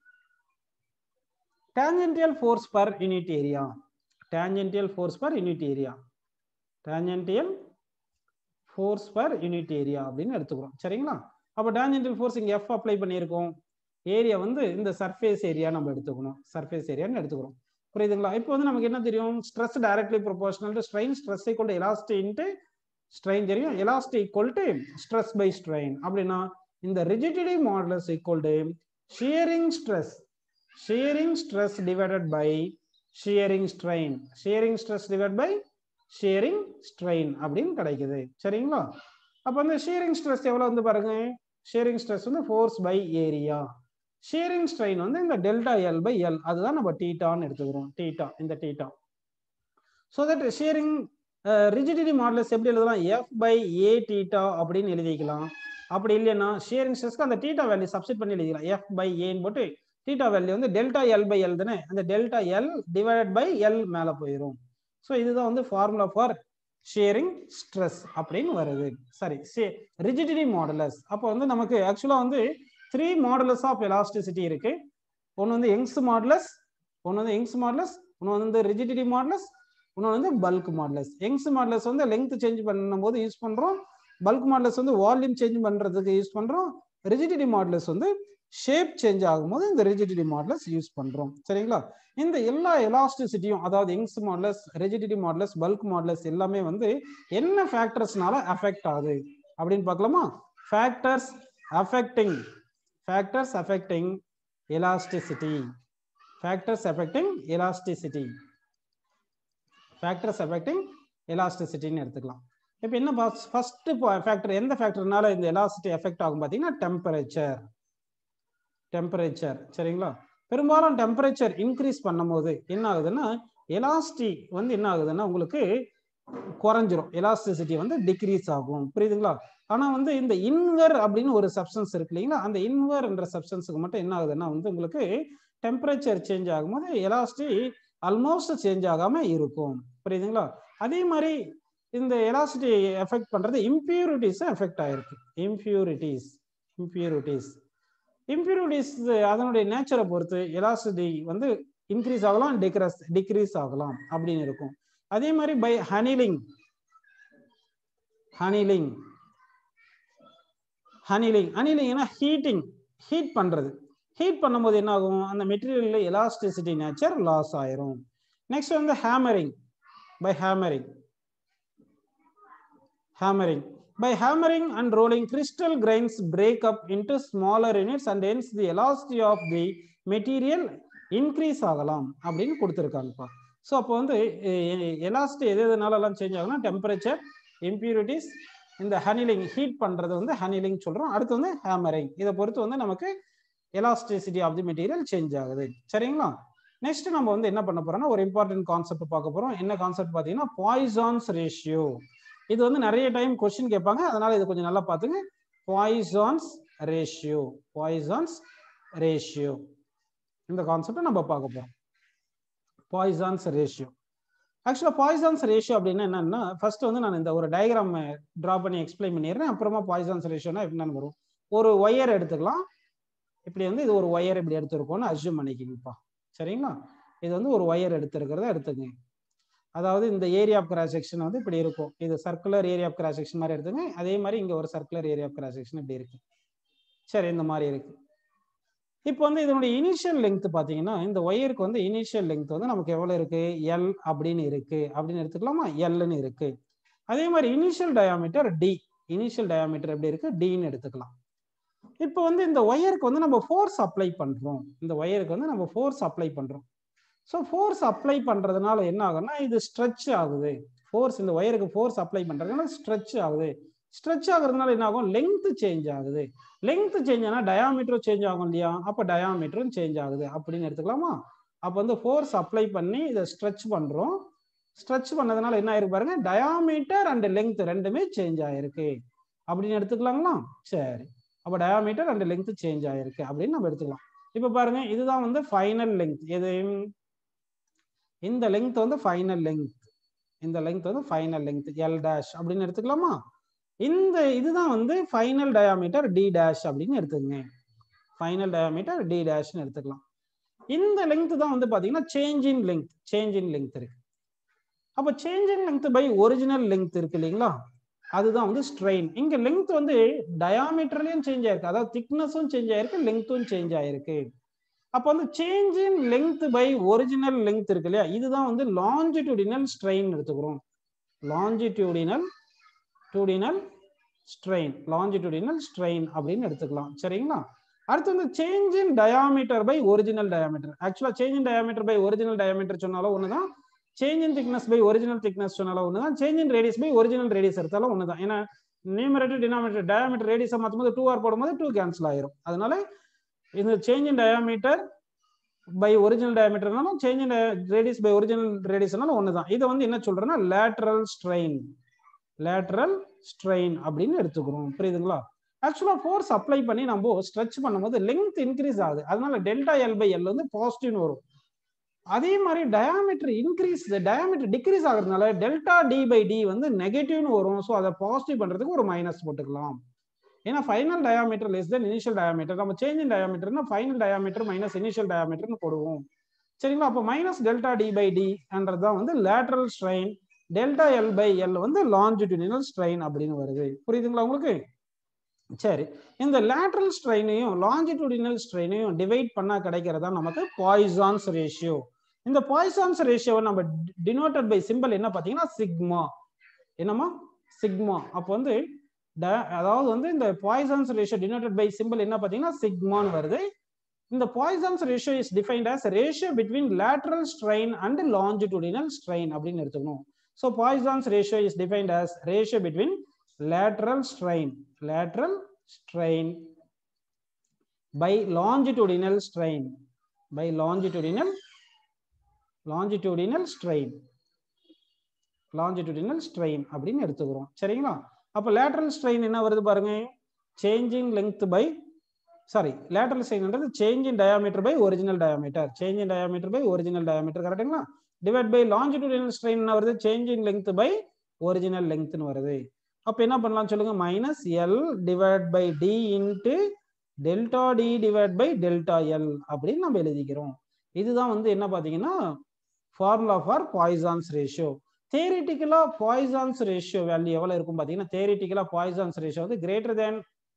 Speaker 1: tangential force per unit area tangential force per unit area tangential force per unit area அப்படின்னு எடுத்துக்கிறோம் சரிங்களா அப்போ tangential force இங்க F அப்ளை பண்ணியிருக்கோம் ஏரியா வந்து இந்த சர்ஃபேஸ் ஏரியா நம்ம எடுத்துக்கணும் சர்ஃபேஸ் ஏரியான்னு எடுத்துக்கிறோம் புரியுதுங்களா இப்போ வந்து நமக்கு என்ன தெரியும் stress directly proportional to strain stress equal to elasticity into strain தெரியும் elasticity equal to stress by strain அப்படின்னா இந்த rigidity modulus equal to shearing stress shearing stress divided by shearing strain shearing stress divided by shearing strain அப்படின்னு கிடைக்குது சரிங்களா அப்ப வந்து shearing stress எவ்வளவு வந்து பாருங்க shearing stress வந்து force by area shearing strain வந்து இந்த டெல்டா எல் பை எல் அதுதான் நம்ம டீட்டான்னு எடுத்துக்கிறோம் டீட்டா இந்த theta so that shearing rigidity modulus எப்படி எழுதலாம் எஃப் பை ஏ டீட்டா அப்படின்னு எழுதிக்கலாம் அப்படி இல்லைன்னா ஷியரிங் ஸ்ட்ரெஸ்க்கு அந்த டீட்டா வேல்யூ சப்ஸ்டிட் பண்ணி எழுதிக்கலாம் எஃப் பை ஏன்னு போட்டு தீட்டா வேல்யூ வந்து டெல்டா எல் பை எல் தானே அந்த delta L divided by L மேலே போயிடும் ஸோ இதுதான் வந்து ஃபார்முலா ஃபார் ஷேரிங் ஸ்ட்ரெஸ் அப்படின்னு வருது சரி சே ரிஜிடிட்டி மாடலஸ் அப்போ வந்து நமக்கு ஆக்சுவலாக வந்து த்ரீ மாடலஸ் ஆஃப் எலாஸ்டிசிட்டி இருக்கு ஒன்று வந்து யங்ஸ் மாடலஸ் ஒன்று வந்து யங்ஸ் மாடலஸ் ஒன்று வந்து ரிஜிடிட்டி மாடலஸ் இன்னொன்று வந்து பல்க் மாடலஸ் யங்ஸ் மாடலஸ் வந்து லெங்த் சேஞ்ச் பண்ணும்போது யூஸ் பண்ணுறோம் பல்க் மாடலஸ் வந்து வால்யூம் சேஞ்ச் பண்ணுறதுக்கு யூஸ் பண்ணுறோம் ரிஜிடிட்டி மாடலஸ் வந்து ஷேப் சேஞ்ச் ஆகும்போது இந்த ரிஜிடிட்டி மாடலஸ் யூஸ் பண்றோம் சரிங்களா இந்த எல்லா எலாஸ்டிசிட்டியும் அதாவது Young's modulus rigidity modulus bulk modulus எல்லாமே வந்து என்ன ஃபேக்டர்ஸ்னால அஃபெக்ட் ஆகுது அப்படின்னு பார்க்கலாமா factors affecting factors affecting elasticity factors affecting elasticity factors affecting எலாஸ்டிசிட்டின்னு எடுத்துக்கலாம் இப்போ என்ன ஃபர்ஸ்ட் ஃபேக்டர் எந்த ஃபேக்டர்னால இந்த எலாசிட்டி எஃபெக்ட் ஆகும் பார்த்தீங்கன்னா டெம்பரேச்சர் டெம்பரேச்சர் சரிங்களா பெரும்பாலும் டெம்பரேச்சர் இன்க்ரீஸ் பண்ணும்போது என்ன ஆகுதுன்னா எலாஸ்டி வந்து என்ன ஆகுதுன்னா உங்களுக்கு குறைஞ்சிரும் எலாஸ்டிசிட்டி வந்து டிக்ரீஸ் ஆகும் புரியுதுங்களா ஆனா வந்து இந்த இன்வர் அப்படின்னு ஒரு சப்ஸ்டன்ஸ் இருக்கு இல்லைங்களா அந்த இன்வர் என்ற சப்ஸ்டன்ஸுக்கு மட்டும் என்ன ஆகுதுன்னா வந்து உங்களுக்கு டெம்பரேச்சர் சேஞ்ச் ஆகும்போது எலாஸ்டி ஆல்மோஸ்ட் சேஞ்ச் ஆகாம இருக்கும் புரியுதுங்களா அதே மாதிரி இந்த எலாசிட்டி எஃபெக்ட் பண்றது இம்பியூரிட்டிஸ் எஃபெக்ட் ஆயிருக்கு இம்பியூரிட்டிஸ் இம்பியூரிட்டிஸ் இம்பியூரிட்டிஸ் அதனுடைய நேச்சரை பொறுத்து எலாசிட்டி வந்து இன்க்ரீஸ் ஆகலாம் டிக்ரஸ் டிக்ரீஸ் ஆகலாம் அப்படின்னு இருக்கும் அதே மாதிரி பை ஹனிலிங் ஹனிலிங் ஹனிலிங் ஹனிலிங்னா ஹீட்டிங் ஹீட் பண்றது ஹீட் பண்ணும்போது என்ன ஆகும் அந்த மெட்டீரியல்ல எலாஸ்டிசிட்டி நேச்சர் லாஸ் ஆயிரும் நெக்ஸ்ட் வந்து hammering by hammering hammering. By hammering and rolling, crystal grains break up into smaller units and hence the elasticity of the material increase ஆகலாம் அப்படின்னு கொடுத்துருக்காங்கப்பா ஸோ அப்போ வந்து எலாஸ்டி எது எதுனாலலாம் சேஞ்ச் ஆகும்னா டெம்பரேச்சர் இம்பியூரிட்டிஸ் இந்த ஹனிலிங் ஹீட் பண்ணுறது வந்து ஹனிலிங் சொல்கிறோம் அடுத்து வந்து ஹேமரிங் இதை பொறுத்து வந்து நமக்கு elasticity of the material change ஆகுது சரிங்களா நெக்ஸ்ட் நம்ம வந்து என்ன பண்ண போறோம்னா ஒரு இம்பார்ட்டன்ட் கான்செப்ட் பார்க்க போறோம் என்ன கான்செப்ட் பார்த்தீங்கன்னா பாய்சான்ஸ் ரேஷியோ இது வந்து நிறைய டைம் கொஸ்டின் கேட்பாங்க அதனால இது கொஞ்சம் நல்லா பார்த்துங்க பாய்சான்ஸ் ரேஷியோ பாய்சான்ஸ் ரேஷியோ இந்த கான்செப்டை நம்ம பார்க்க போறோம் பாய்சான்ஸ் ரேஷியோ ஆக்சுவலாக பாய்சான்ஸ் ரேஷியோ அப்படின்னா என்னன்னா ஃபர்ஸ்ட் வந்து நான் இந்த ஒரு டயக்ராம் ட்ரா பண்ணி எக்ஸ்பிளைன் பண்ணிடுறேன் அப்புறமா பாய்சான்ஸ் ரேஷியோனா என்னன்னு வரும் ஒரு ஒயர் எடுத்துக்கலாம் இப்படி வந்து இது ஒரு ஒயர் இப்படி எடுத்துருக்கோம்னு அசியூம் பண்ணிக்கிங்கப்பா சரிங்களா இது வந்து ஒரு ஒயர் எடுத்துருக்கிறத எடுத்துக்கங்க அதாவது இந்த ஏரியா ஆஃப் கிராஸ் செக்ஷன் வந்து இப்படி இருக்கும் இது circular area of cross section மாதிரி எடுத்துங்க அதே மாதிரி இங்க ஒரு circular area of cross section இப்படி இருக்கு சரி இந்த மாதிரி இருக்கு இப்போ வந்து இதனுடைய இனிஷியல் லெங்க் பார்த்தீங்கன்னா இந்த ஒயருக்கு வந்து இனிஷியல் லெங்க் வந்து நமக்கு எவ்வளோ இருக்கு எல் அப்படின்னு இருக்கு அப்படின்னு எடுத்துக்கலாமா எல்னு இருக்கு அதே மாதிரி initial diameter D initial diameter எப்படி இருக்கு டின்னு எடுத்துக்கலாம் இப்போ வந்து இந்த ஒயருக்கு வந்து நம்ம ஃபோர்ஸ் அப்ளை பண்றோம் இந்த ஒயருக்கு வந்து நம்ம ஃபோர்ஸ் அப்ளை பண்றோம் ஸோ ஃபோர்ஸ் அப்ளை பண்றதுனால என்ன ஆகும்னா இது ஸ்ட்ரெச் ஆகுது ஃபோர்ஸ் இந்த ஒயருக்கு ஃபோர்ஸ் அப்ளை பண்றதுனால ஸ்ட்ரெச் ஆகுது ஸ்ட்ரெச் ஆகுறதுனால என்ன ஆகும் லெங்த் சேஞ்ச் ஆகுது லெங்த் சேஞ்ச் ஆனால் டயாமீட்டரும் சேஞ்ச் ஆகும் இல்லையா அப்போ டயாமீட்டரும் சேஞ்ச் ஆகுது அப்படின்னு எடுத்துக்கலாமா அப்போ வந்து ஃபோர்ஸ் அப்ளை பண்ணி இதை ஸ்ட்ரெச் பண்றோம் ஸ்ட்ரெச் பண்ணதுனால என்ன ஆயிருக்கு பாருங்க டயாமீட்டர் அண்ட் லெங்த் ரெண்டுமே சேஞ்ச் ஆயிருக்கு அப்படின்னு எடுத்துக்கலாங்களா சரி அப்போ டயாமீட்டர் அண்ட் லெங்த் சேஞ்ச் ஆயிருக்கு அப்படின்னு நம்ம எடுத்துக்கலாம் இப்போ பாருங்க இதுதான் வந்து ஃபைனல் லெங்த் எது இந்த லெங்த் வந்து ஃபைனல் லெங்த் இந்த லெங்த் வந்து ஃபைனல் லெங்த் எல் டேஷ் அப்படின்னு எடுத்துக்கலாமா இந்த இதுதான் வந்து ஃபைனல் டயாமீட்டர் டி டேஷ் அப்படின்னு எடுத்துக்கங்க ஃபைனல் டயாமீட்டர் டி டேஷ்னு எடுத்துக்கலாம் இந்த லெங்க் தான் வந்து பாத்தீங்கன்னா change in length change in length இருக்கு அப்போ change in length by original length இருக்கு இல்லைங்களா அதுதான் வந்து ஸ்ட்ரெயின் இங்க லெங்க் வந்து டயாமீட்டர்லயும் சேஞ்ச் ஆயிருக்கு அதாவது திக்னஸும் சேஞ்ச் ஆயிருக்கு லெங்க்த்தும் சேஞ்ச் ஆயிருக்கு அப்போ வந்து change in length by original length இருக்கு இல்லையா இதுதான் வந்து லாஞ்சிடியூடினல் ஸ்ட்ரெயின் எடுத்துக்கிறோம் லாஞ்சிடியூடினல் டியூடினல் ஸ்ட்ரெயின் லாஞ்சிடியூடினல் ஸ்ட்ரெயின் அப்படின்னு எடுத்துக்கலாம் சரிங்களா அடுத்து வந்து change in diameter by original diameter ஆக்சுவலா change in diameter by original diameter சொன்னாலும் ஒண்ணுதான் change in thickness by original thickness சொன்னாலும் ஒண்ணுதான் change in radius by original radius எடுத்தாலும் ஒண்ணுதான் ஏன்னா நியூமரேட்டர் டினாமினேட்டர் டயாமீட்டர் ரேடியஸை மாற்றும் போது டூ ஆர் போடும்போது டூ கேன்சல் ஆயிரும் அதனால இந்த change in diameter by original டயாமீட்டர்னாலும் change in radius by original ரேடியஸ்னாலும் ஒன்று தான் இதை வந்து என்ன சொல்றேன்னா லேட்ரல் ஸ்ட்ரெயின் லேட்ரல் ஸ்ட்ரெயின் அப்படின்னு எடுத்துக்கிறோம் புரியுதுங்களா ஆக்சுவலாக ஃபோர்ஸ் அப்ளை பண்ணி நம்ம ஸ்ட்ரெச் பண்ணும்போது லெங்க் இன்க்ரீஸ் ஆகுது அதனால டெல்டா எல் பை எல் வந்து பாசிட்டிவ்னு வரும் அதே மாதிரி டயாமீட்டர் இன்க்ரீஸ் டயாமீட்டர் டிக்ரீஸ் ஆகுறதுனால டெல்டா டி பை டி வந்து நெகட்டிவ்னு வரும் ஸோ அதை பாசிட்டிவ் பண்றதுக்கு ஒரு மைனஸ் போட்டுக்கலாம் ஏன்னா final diameter less than initial diameter நம்ம சேஞ்ச் இன் டயாமீட்டர்னா ஃபைனல் டயாமீட்டர் மைனஸ் இனிஷியல் டயாமீட்டர்னு போடுவோம் சரிங்களா அப்போ minus delta d by d தான் வந்து lateral strain delta L by l வந்து லாஞ்சிடியூடினல் ஸ்ட்ரெயின் அப்படின்னு வருது புரியுதுங்களா உங்களுக்கு சரி இந்த லேட்ரல் ஸ்ட்ரெயினையும் லாஞ்சிடியூடினல் ஸ்ட்ரெயினையும் டிவைட் பண்ணா கிடைக்கிறதா நமக்கு பாய்சான்ஸ் ரேஷியோ இந்த பாய்சான்ஸ் ரேஷியோவை நம்ம டினோட்டட் பை சிம்பிள் என்ன பார்த்தீங்கன்னா சிக்மா என்னமா சிக்மா அப்போ வந்து அதாவது வந்து இந்த Poisson's ratio denoted by simple என்ன பார்த்தீங்கன்னா சிக்மான்னு வருது இந்த Poisson's ratio is defined as ratio between lateral strain and longitudinal strain அப்படின்னு எடுத்துக்கணும் so Poisson's ratio is defined as ratio between lateral strain lateral strain by longitudinal strain by longitudinal longitudinal strain longitudinal strain அப்படின்னு எடுத்துக்கிறோம் சரிங்களா அப்ப lateral strain என்ன வருது பாருங்க changing length by sorry lateral strainன்றது change in diameter by original diameter change in diameter by original diameter கரெக்ட்டுங்களா divide by longitudinal strain என்ன வருது change in length by original lengthனு வருது அப்ப என்ன பண்ணலாம் சொல்லுங்க minus l divide by d into delta d divide by delta l அப்படின்னு நம்ம எழுதிக்கிறோம் இதுதான் வந்து என்ன பார்த்தீங்கன்னா ஃபார்முலா ஃபார் பாய்சான்ஸ் ரேஷியோ தேரிட்டிக்கலா பாய்சான்ஸ் ரேஷியோ வேல்யூ எவ்வளவு இருக்கும் பார்த்தீங்கன்னா தேரிட்டிக்கலா பாய்சான்ஸ் ரேஷியோ வந்து greater than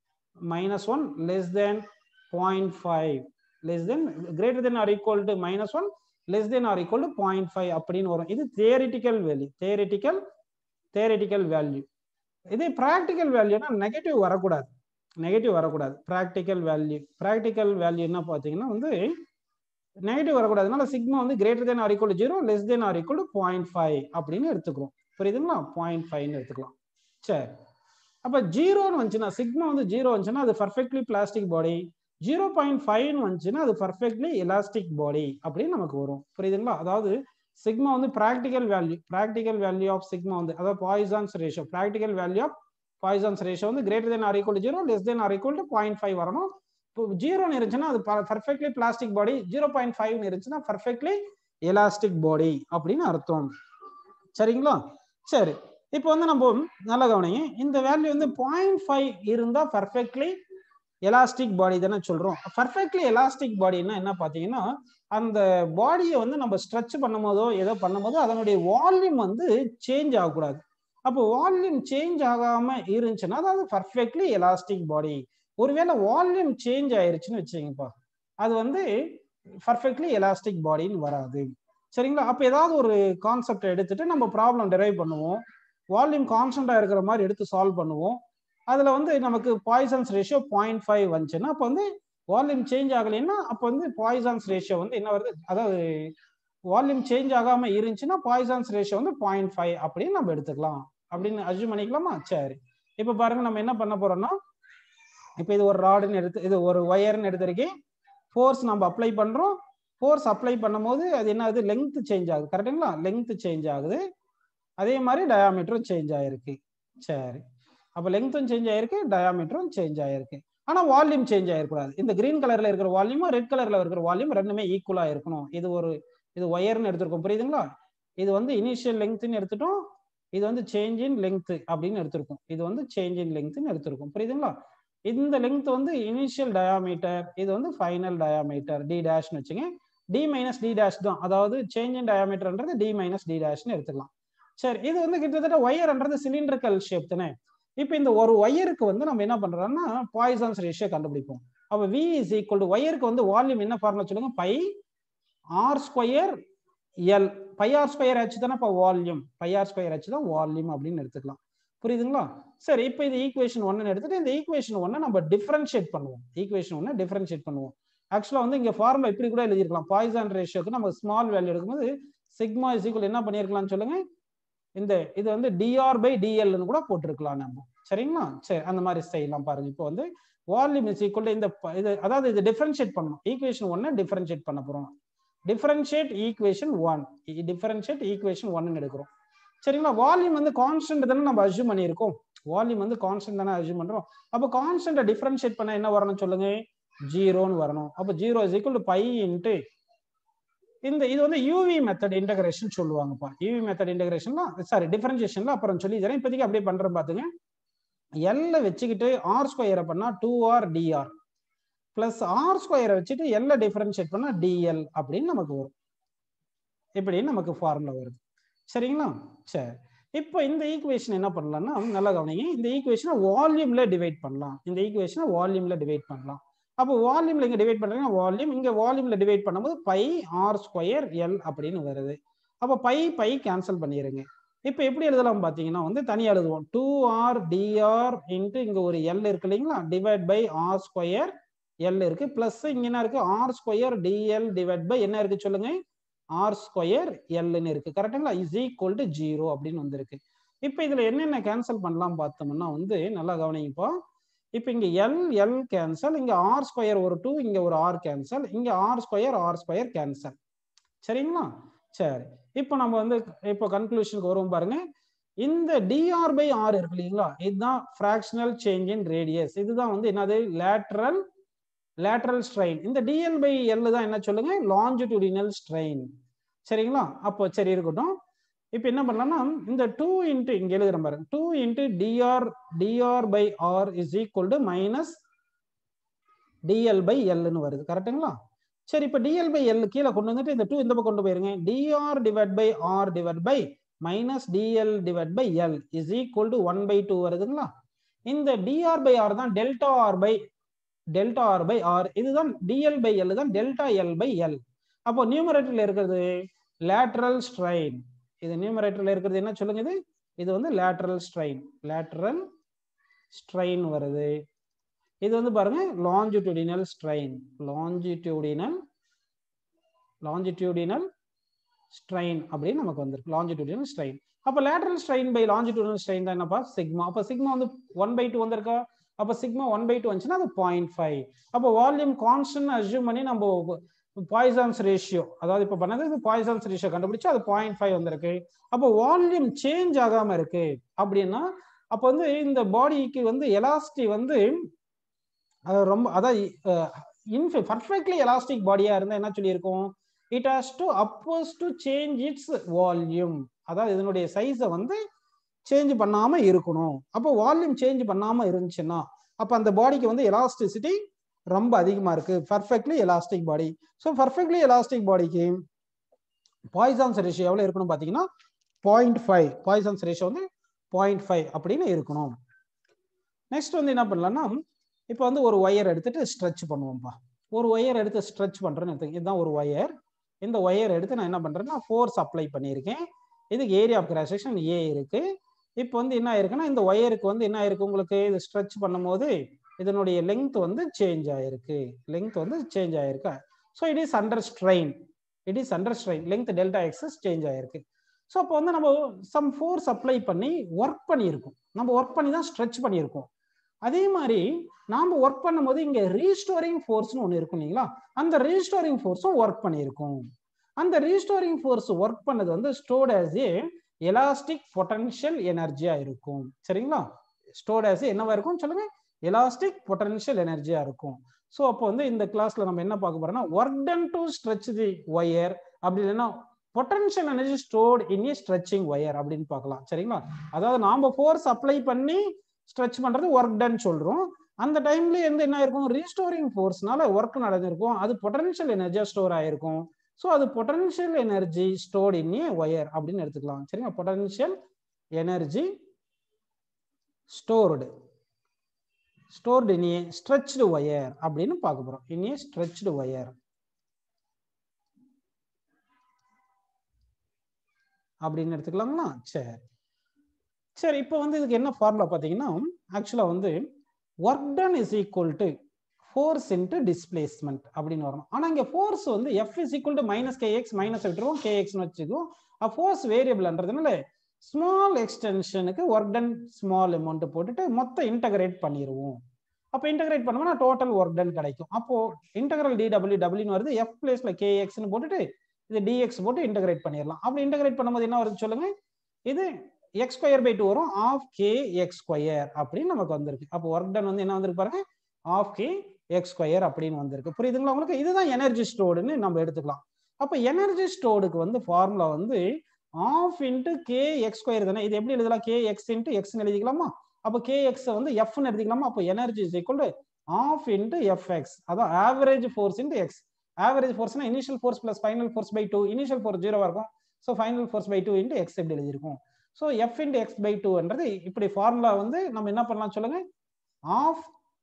Speaker 1: minus one less than point five less than greater than or equal to minus one less than or equal to point five அப்படின்னு வரும் இது theoretical value theoretical theoretical value இதே practical வேல்யூனா negative வரக்கூடாது negative வரக்கூடாது practical value practical value என்ன பார்த்தீங்கன்னா வந்து நெகட்டிவ் வரக்கூடாது அதனால சிக்மா வந்து greater than or equal zero less than or equal point five அப்படின்னு எடுத்துக்கிறோம் புரியுதுங்களா பாயிண்ட் ஃபைவ்னு எடுத்துக்கலாம் சரி அப்போ ஜீரோன்னு வந்துச்சுன்னா சிக்மா வந்து ஜீரோ வந்துச்சுன்னா அது perfectly plastic body zero point ஃபைவ்னு வந்துச்சுன்னா அது பர்ஃபெக்ட்லி எலாஸ்டிக் பாடி அப்படின்னு நமக்கு வரும் புரியுதுங்களா அதாவது சிக்மா வந்து practical value practical value of sigma வந்து அதாவது Poisson's ratio practical value of Poisson's ratio வந்து greater than or equal zero less than or equal to point five வரணும் இப்போ ஜீரோன்னு இருந்துச்சுன்னா அது perfectly plastic body zero point ஃபைவ்னு இருந்துச்சுன்னா பர்ஃபெக்ட்லி எலாஸ்டிக் பாடி அப்படின்னு அர்த்தம் சரிங்களா சரி இப்போ வந்து நம்ம நல்லா கவனிங்க இந்த வேல்யூ வந்து பாயிண்ட் ஃபைவ் இருந்தால் பர்ஃபெக்ட்லி எலாஸ்டிக் பாடி தானே சொல்றோம் பர்ஃபெக்ட்லி எலாஸ்டிக் பாடின்னா என்ன பார்த்தீங்கன்னா அந்த பாடியை வந்து நம்ம ஸ்ட்ரெச் பண்ணும் போதோ ஏதோ பண்ணும் போதோ அதனுடைய வால்யூம் வந்து சேஞ்ச் ஆகக்கூடாது அப்போ வால்யூம் சேஞ்ச் ஆகாம இருந்துச்சுன்னா அதாவது பர்ஃபெக்ட்லி எலாஸ்டிக் பாடி ஒருவேளை வால்யூம் சேஞ்ச் ஆயிருச்சுன்னு வச்சுங்கப்பா அது வந்து பர்ஃபெக்ட்லி எலாஸ்டிக் பாடின்னு வராது சரிங்களா அப்போ ஏதாவது ஒரு கான்செப்ட் எடுத்துட்டு நம்ம ப்ராப்ளம் டெரைவ் பண்ணுவோம் வால்யூம் கான்ஸ்டண்டா இருக்கிற மாதிரி எடுத்து சால்வ் பண்ணுவோம் அதுல வந்து நமக்கு பாய்சன்ஸ் ரேஷியோ பாயிண்ட் ஃபைவ் வந்துச்சுன்னா அப்போ வந்து வால்யூம் சேஞ்ச் ஆகலைன்னா அப்போ வந்து பாய்சான்ஸ் ரேஷியோ வந்து என்ன வருது அதாவது வால்யூம் சேஞ்ச் ஆகாம இருந்துச்சுன்னா பாய்சான்ஸ் ரேஷியோ வந்து பாயிண்ட் ஃபைவ் அப்படின்னு நம்ம எடுத்துக்கலாம் அப்படின்னு அஜூம் பண்ணிக்கலாமா சரி இப்போ பாருங்க நம்ம என்ன பண்ண போறோம்னா இப்போ இது ஒரு ராடுன்னு எடுத்து இது ஒரு ஒயர்னு எடுத்திருக்கேன் ஃபோர்ஸ் நம்ம அப்ளை பண்றோம் ஃபோர்ஸ் அப்ளை பண்ணும்போது அது என்ன ஆகுது லெங்த் சேஞ்ச் ஆகுது கரெக்டுங்களா லெங்த் சேஞ்ச் ஆகுது அதே மாதிரி டயாமீட்டரும் சேஞ்ச் ஆயிருக்கு சரி அப்போ லெங்த்தும் சேஞ்ச் ஆயிருக்கு டயாமீட்டரும் சேஞ்ச் ஆயிருக்கு ஆனா வால்யூம் சேஞ்ச் ஆயிருக்கூடாது இந்த கிரீன் கலர்ல இருக்கிற வால்யூமும் ரெட் கலர்ல இருக்கிற வால்யூம் ரெண்டுமே ஈக்குவலா இருக்கணும் இது ஒரு இது ஒயர்னு எடுத்திருக்கோம் புரியுதுங்களா இது வந்து இனிஷியல் லெங்க்த்னு எடுத்துட்டோம் இது வந்து சேஞ்ச் இன் லெங்க் அப்படின்னு எடுத்திருக்கும் இது வந்து சேஞ்ச் இன் லெங்க்னு எடுத்திருக்கும் புரியுதுங்களா இந்த லெங்க் வந்து இனிஷியல் டயாமீட்டர் இது வந்து ஃபைனல் டயாமீட்டர் டி டேஷ்னு வச்சுங்க டி மைனஸ் டி டேஷ் தான் அதாவது சேஞ்ச் இன் டயாமீட்டர்ன்றது டி மைனஸ் டி டேஷ்னு எடுத்துக்கலாம் சரி இது வந்து கிட்டத்தட்ட ஒயர்ன்றது சிலிண்டரிக்கல் ஷேப் தானே இப்போ இந்த ஒரு ஒயருக்கு வந்து நம்ம என்ன பண்றோம்னா பாய்சன்ஸ் ரேஷியோ கண்டுபிடிப்போம் அப்போ வி இஸ் ஈக்குவல் டு ஒயருக்கு வந்து வால்யூம் என்ன ஃபார்முலா சொல்லுங்க pi r square l pi r square h தானே இப்போ volume pi r square h தான் வால்யூம் அப்படின்னு எடுத்துக்கலாம் புரியுதுங்களா சரி இப்போ இது ஈக்குவேஷன் ஒன்னு எடுத்துட்டு இந்த ஈக்குவேஷன் ஒன்னை நம்ம டிஃபரன்ஷியேட் பண்ணுவோம் ஈக்குவேஷன் ஒன்னை டிஃபரன்ஷியேட் பண்ணுவோம் ஆக்சுவலாக வந்து இங்கே ஃபார்முலா இப்படி கூட எழுதிருக்கலாம் பாய்சான் ரேஷியோக்கு நம்ம ஸ்மால் வேல்யூ எடுக்கும்போது சிக்மா இஸ் ஈக்குவல் என்ன பண்ணியிருக்கலாம்னு சொல்லுங்க இந்த இது வந்து டிஆர் பை டிஎல்னு கூட போட்டிருக்கலாம் நம்ம சரிங்களா சரி அந்த மாதிரி செய்யலாம் பாருங்க இப்போ வந்து வால்யூம் இஸ் ஈக்குவல் இந்த இது அதாவது இது டிஃபரன்ஷியேட் பண்ணணும் ஈக்குவேஷன் ஒன்னை டிஃபரன்ஷியேட் பண்ண போறோம் differentiate equation one differentiate equation ஒன்னு எடுக்கிறோம் சரிங்களா வால்யூம் வந்து கான்ஸ்டன்ட் தானே நம்ம அசியூம் பண்ணியிருக்கோம் வால்யூம் வந்து கான்ஸ்டன்ட் தானே அசியூம் பண்றோம் அப்போ கான்ஸ்டன்ட்டை டிஃபரன்ஷியேட் பண்ண என்ன வரணும் சொல்லுங்க ஜீரோன்னு வரணும் அப்போ zero is equal to pi into இந்த இது வந்து யூவி மெத்தட் இன்டகிரேஷன் சொல்லுவாங்கப்பா யூவி மெத்தட் இன்டகிரேஷன்ல சாரி டிஃபரன்ஷியேஷன்ல அப்புறம் சொல்லி தரேன் இப்போதைக்கு அப்படியே பண்றேன் பாத்துங்க எல்ல வச்சுக்கிட்டு ஆர் ஸ்கொயரை பண்ணா two r dr plus r ஸ்கொயரை வச்சுட்டு எல்ல டிஃபரன்ஷியேட் பண்ணா டிஎல் அப்படின்னு நமக்கு வரும் இப்படின்னு நமக்கு ஃபார்முலா வருது சரிங்களா சரி இப்போ இந்த ஈக்குவேஷன் என்ன பண்ணலாம்னா நல்லா கவனிங்க இந்த ஈக்குவேஷனை வால்யூம்ல டிவைட் பண்ணலாம் இந்த ஈக்குவேஷனை வால்யூம்ல டிவைட் பண்ணலாம் அப்போ வால்யூம்ல இங்க டிவைட் பண்றீங்கன்னா வால்யூம் இங்க வால்யூம்ல டிவைட் பண்ணும்போது பை ஆர் ஸ்கொயர் எல் அப்படின்னு வருது அப்போ பை பை கேன்சல் பண்ணிடுங்க இப்போ எப்படி எழுதலாம் பார்த்தீங்கன்னா வந்து தனியாக எழுதுவோம் டூ ஆர் டிஆர் இன்ட்டு இங்கே ஒரு எல் இருக்கு இல்லைங்களா divide by r square L இருக்கு பிளஸ் இங்க என்ன இருக்கு r square d l divide by என்ன இருக்கு சொல்லுங்க ஆர் ஸ்கொயர் எல்னு இருக்கு கரெக்டுங்களா இஸ் ஈக்குவல் டு ஜீரோ அப்படின்னு வந்திருக்கு இப்போ இதுல என்னென்ன கேன்சல் பண்ணலாம் பார்த்தோம்னா வந்து நல்லா கவனிங்கப்பா இப்போ இங்க எல் எல் கேன்சல் இங்க ஆர் ஸ்கொயர் ஒரு டூ இங்க ஒரு ஆர் கேன்சல் இங்க r square r square cancel சரிங்களா சரி இப்போ நம்ம வந்து இப்போ கன்க்ளூஷனுக்கு வருவோம் பாருங்க இந்த டிஆர் பை ஆர் இருக்கு இல்லைங்களா இதுதான் ஃப்ராக்ஷனல் சேஞ்ச் இன் ரேடியஸ் இதுதான் வந்து என்னது லேட்ரல் லேட்ரல் ஸ்ட்ரெயின் இந்த டிஎல் பை எல் தான் என்ன சொல்லுங்க லாஞ்சிடியூடினல் ஸ்ட்ரெயின் சரிங்களா அப்போ சரி இருக்கட்டும் இப்போ என்ன பண்ணலாம்னா இந்த டூ இன்ட்டு இங்க எழுதுற பாருங்க two into dr dr by r is equal to minus dl by எல்னு வருது கரெக்டுங்களா சரி இப்போ டிஎல் பை எல் கீழே கொண்டு வந்துட்டு இந்த டூ இந்த பக்கம் கொண்டு போயிருங்க dr divide by r divide by minus dl divide by l is equal to one by two வருதுங்களா இந்த டிஆர் பை ஆர் தான் delta r by delta r by r இதுதான் டிஎல் பை எல் தான் delta L by l அப்போ நியூமரேட்டர்ல இருக்கிறது lateral strain இது நியூமரேட்டர்ல இருக்கிறது என்ன சொல்லுங்க இது இது வந்து லேட்ரல் ஸ்ட்ரைன் லேட்ரல் ஸ்ட்ரைன் வருது இது வந்து பாருங்க longitudinal strain longitudinal longitudinal strain அப்படின்னு நமக்கு வந்திருக்கு லாஞ்சிடியூடினல் ஸ்ட்ரைன் அப்போ lateral strain by longitudinal strain தான் என்னப்பா சிக்மா அப்போ சிக்மா வந்து ஒன் பை டூ வந்திருக்கா அப்போ சிக்மா ஒன் பை டூ வந்துச்சுன்னா அது பாயிண்ட் ஃபைவ் அப்போ வால்யூம் கான்ஸ்டன்ட் அசியூம் பண்ணி நம்ம பாய்சான்ஸ் ரேஷியோ அதாவது இப்போ பண்ணது இது பாய்சான்ஸ் ரேஷியோ கண்டுபிடிச்சு அது பாயிண்ட் ஃபைவ் வந்திருக்கு அப்போ வால்யூம் சேஞ்ச் ஆகாம இருக்கு அப்படின்னா அப்போ வந்து இந்த பாடிக்கு வந்து எலாஸ்டி வந்து ரொம்ப அதான் இன்ஃபி பர்ஃபெக்ட்லி எலாஸ்டிக் பாடியா இருந்தா என்ன சொல்லியிருக்கோம் it has to oppose to change its volume அதாவது இதனுடைய சைஸை வந்து சேஞ்ச் பண்ணாம இருக்கணும் அப்போ வால்யூம் சேஞ்ச் பண்ணாம இருந்துச்சுன்னா அப்போ அந்த பாடிக்கு வந்து எலாஸ்டிசிட்டி ரொம்ப அதிகமா இருக்கு perfectly elastic body so perfectly elastic பாடிக்கு பாய்சான்ஸ் ரேஷியோ எவ்வளோ இருக்கணும் பார்த்தீங்கன்னா பாயிண்ட் ஃபைவ் பாய்சான்ஸ் ரேஷியோ வந்து பாயிண்ட் ஃபைவ் அப்படின்னு இருக்கணும் நெக்ஸ்ட் வந்து என்ன பண்ணலாம்னா இப்போ வந்து ஒரு ஒயர் எடுத்துட்டு ஸ்ட்ரெச் பண்ணுவோம்ப்பா ஒரு ஒயர் எடுத்து ஸ்ட்ரெச் பண்றேன்னு எடுத்து இதுதான் ஒரு ஒயர் இந்த ஒயர் எடுத்து நான் என்ன பண்றேன்னா ஃபோர்ஸ் அப்ளை பண்ணியிருக்கேன் இதுக்கு area of cross section A இருக்கு இப்போ வந்து என்ன ஆயிருக்குன்னா இந்த ஒயருக்கு வந்து என்ன ஆயிருக்கு உங்களுக்கு இது ஸ்ட்ரெச் பண்ணும்போது இதனுடைய லெங்த் வந்து சேஞ்ச் ஆயிருக்கு லெங்த் வந்து சேஞ்ச் ஆயிருக்கு so it is under strain it is under strain length delta x is change ஆயிருக்கு ஸோ அப்போ வந்து நம்ம சம் ஃபோர்ஸ் அப்ளை பண்ணி ஒர்க் பண்ணியிருக்கோம் நம்ம ஒர்க் பண்ணி தான் ஸ்ட்ரெச் பண்ணியிருக்கோம் அதே மாதிரி நாம ஒர்க் பண்ணும்போது இங்க ரீஸ்டோரிங் ஃபோர்ஸ்னு ஒன்று இருக்கும் இல்லைங்களா அந்த ரீஸ்டோரிங் ஃபோர்ஸும் ஒர்க் பண்ணியிருக்கும் அந்த ரீஸ்டோரிங் ஃபோர்ஸ் ஒர்க் பண்ணது வந்து stored as a elastic potential எனர்ஜியா இருக்கும் சரிங்களா ஸ்டோர்ட் ஆஸ் என்னவா இருக்கும் சொல்லுங்க எலாஸ்டிக் பொட்டன்ஷியல் எனர்ஜியா இருக்கும் ஸோ அப்போ வந்து இந்த கிளாஸ்ல நம்ம என்ன பார்க்க போறோம்னா work done to stretch the wire அப்படி இல்லைன்னா potential energy stored in a stretching wire அப்படின்னு பார்க்கலாம் சரிங்களா அதாவது நாம ஃபோர்ஸ் அப்ளை பண்ணி ஸ்ட்ரெச் பண்றது ஒர்க் டன் சொல்றோம் அந்த டைம்ல வந்து என்ன இருக்கும் ரீஸ்டோரிங் ஃபோர்ஸ்னால ஒர்க் நடந்திருக்கும் அது பொட்டன்ஷியல் எனர்ஜியா ஸ்டோர் ஆயிருக்கும் ஸோ அது potential energy stored in a wire அப்படின்னு எடுத்துக்கலாம் சரிங்களா potential energy stored stored in a stretched wire அப்படின்னு பார்க்க போறோம் இன் ஏ ஸ்ட்ரெச்டு ஒயர் அப்படின்னு எடுத்துக்கலாங்களா சரி சரி இப்போ வந்து இதுக்கு என்ன ஃபார்முலா பார்த்தீங்கன்னா ஆக்சுவலாக வந்து work done is equal to force into displacement அப்படின்னு வரணும் ஆனால் இங்கே ஃபோர்ஸ் வந்து f is equal to minus kx minus விட்டுருவோம் கேஎக்ஸ்னு வச்சுக்குவோம் ஃபோர்ஸ் வேரியபிள்ன்றதுனால ஸ்மால் எக்ஸ்டென்ஷனுக்கு ஒர்க் டன் ஸ்மால் அமௌண்ட் போட்டுட்டு மொத்தம் இன்டகிரேட் பண்ணிடுவோம் அப்போ இன்டகிரேட் பண்ணோம்னா டோட்டல் ஒர்க் டன் கிடைக்கும் அப்போ இன்டகிரல் டி டபிள்யூ டபிள்யூன்னு வருது எஃப் பிளேஸ்ல கேஎக்ஸ்னு போட்டுட்டு இது டிஎக்ஸ் போட்டு இன்டகிரேட் பண்ணிடலாம் அப்படி இன்டகிரேட் பண்ணும்போது என்ன வருது சொல்லுங்க இது எக்ஸ் ஸ்கொயர் பை டூ வரும் ஆஃப் கே எக்ஸ் ஸ்கொயர் அப்படின்னு நமக்கு வந்திருக்கு அப்போ ஒர்க் டன் வந்து என்ன வந்திருக்கு பாருங்க ஆஃப் கே எக்ஸ் ஸ்கொயர் அப்படின்னு வந்திருக்கு புரியுதுங்களா உங்களுக்கு இதுதான் எனர்ஜி ஸ்டோர்டுன்னு நம்ம எடுத்துக்கலாம் அப்போ எனர்ஜி ஸ்டோர்டுக்கு வந்து ஃபார்முலா வந்து half into k x square தானே இது எப்படி எழுதலாம் கே எக்ஸ் இன்ட்டு எக்ஸ்னு எழுதிக்கலாமா அப்போ கே எக்ஸ் வந்து எஃப்னு எடுத்துக்கலாமா அப்போ energy is equal to half into f x அதான் average force into x average ஃபோர்ஸ்னா initial force plus final force by two initial force ஜீரோவா இருக்கும் so final force by two into x எப்படி எழுதியிருக்கும் so f into x by டூன்றது இப்படி formula வந்து நம்ம என்ன பண்ணலாம் சொல்லுங்க half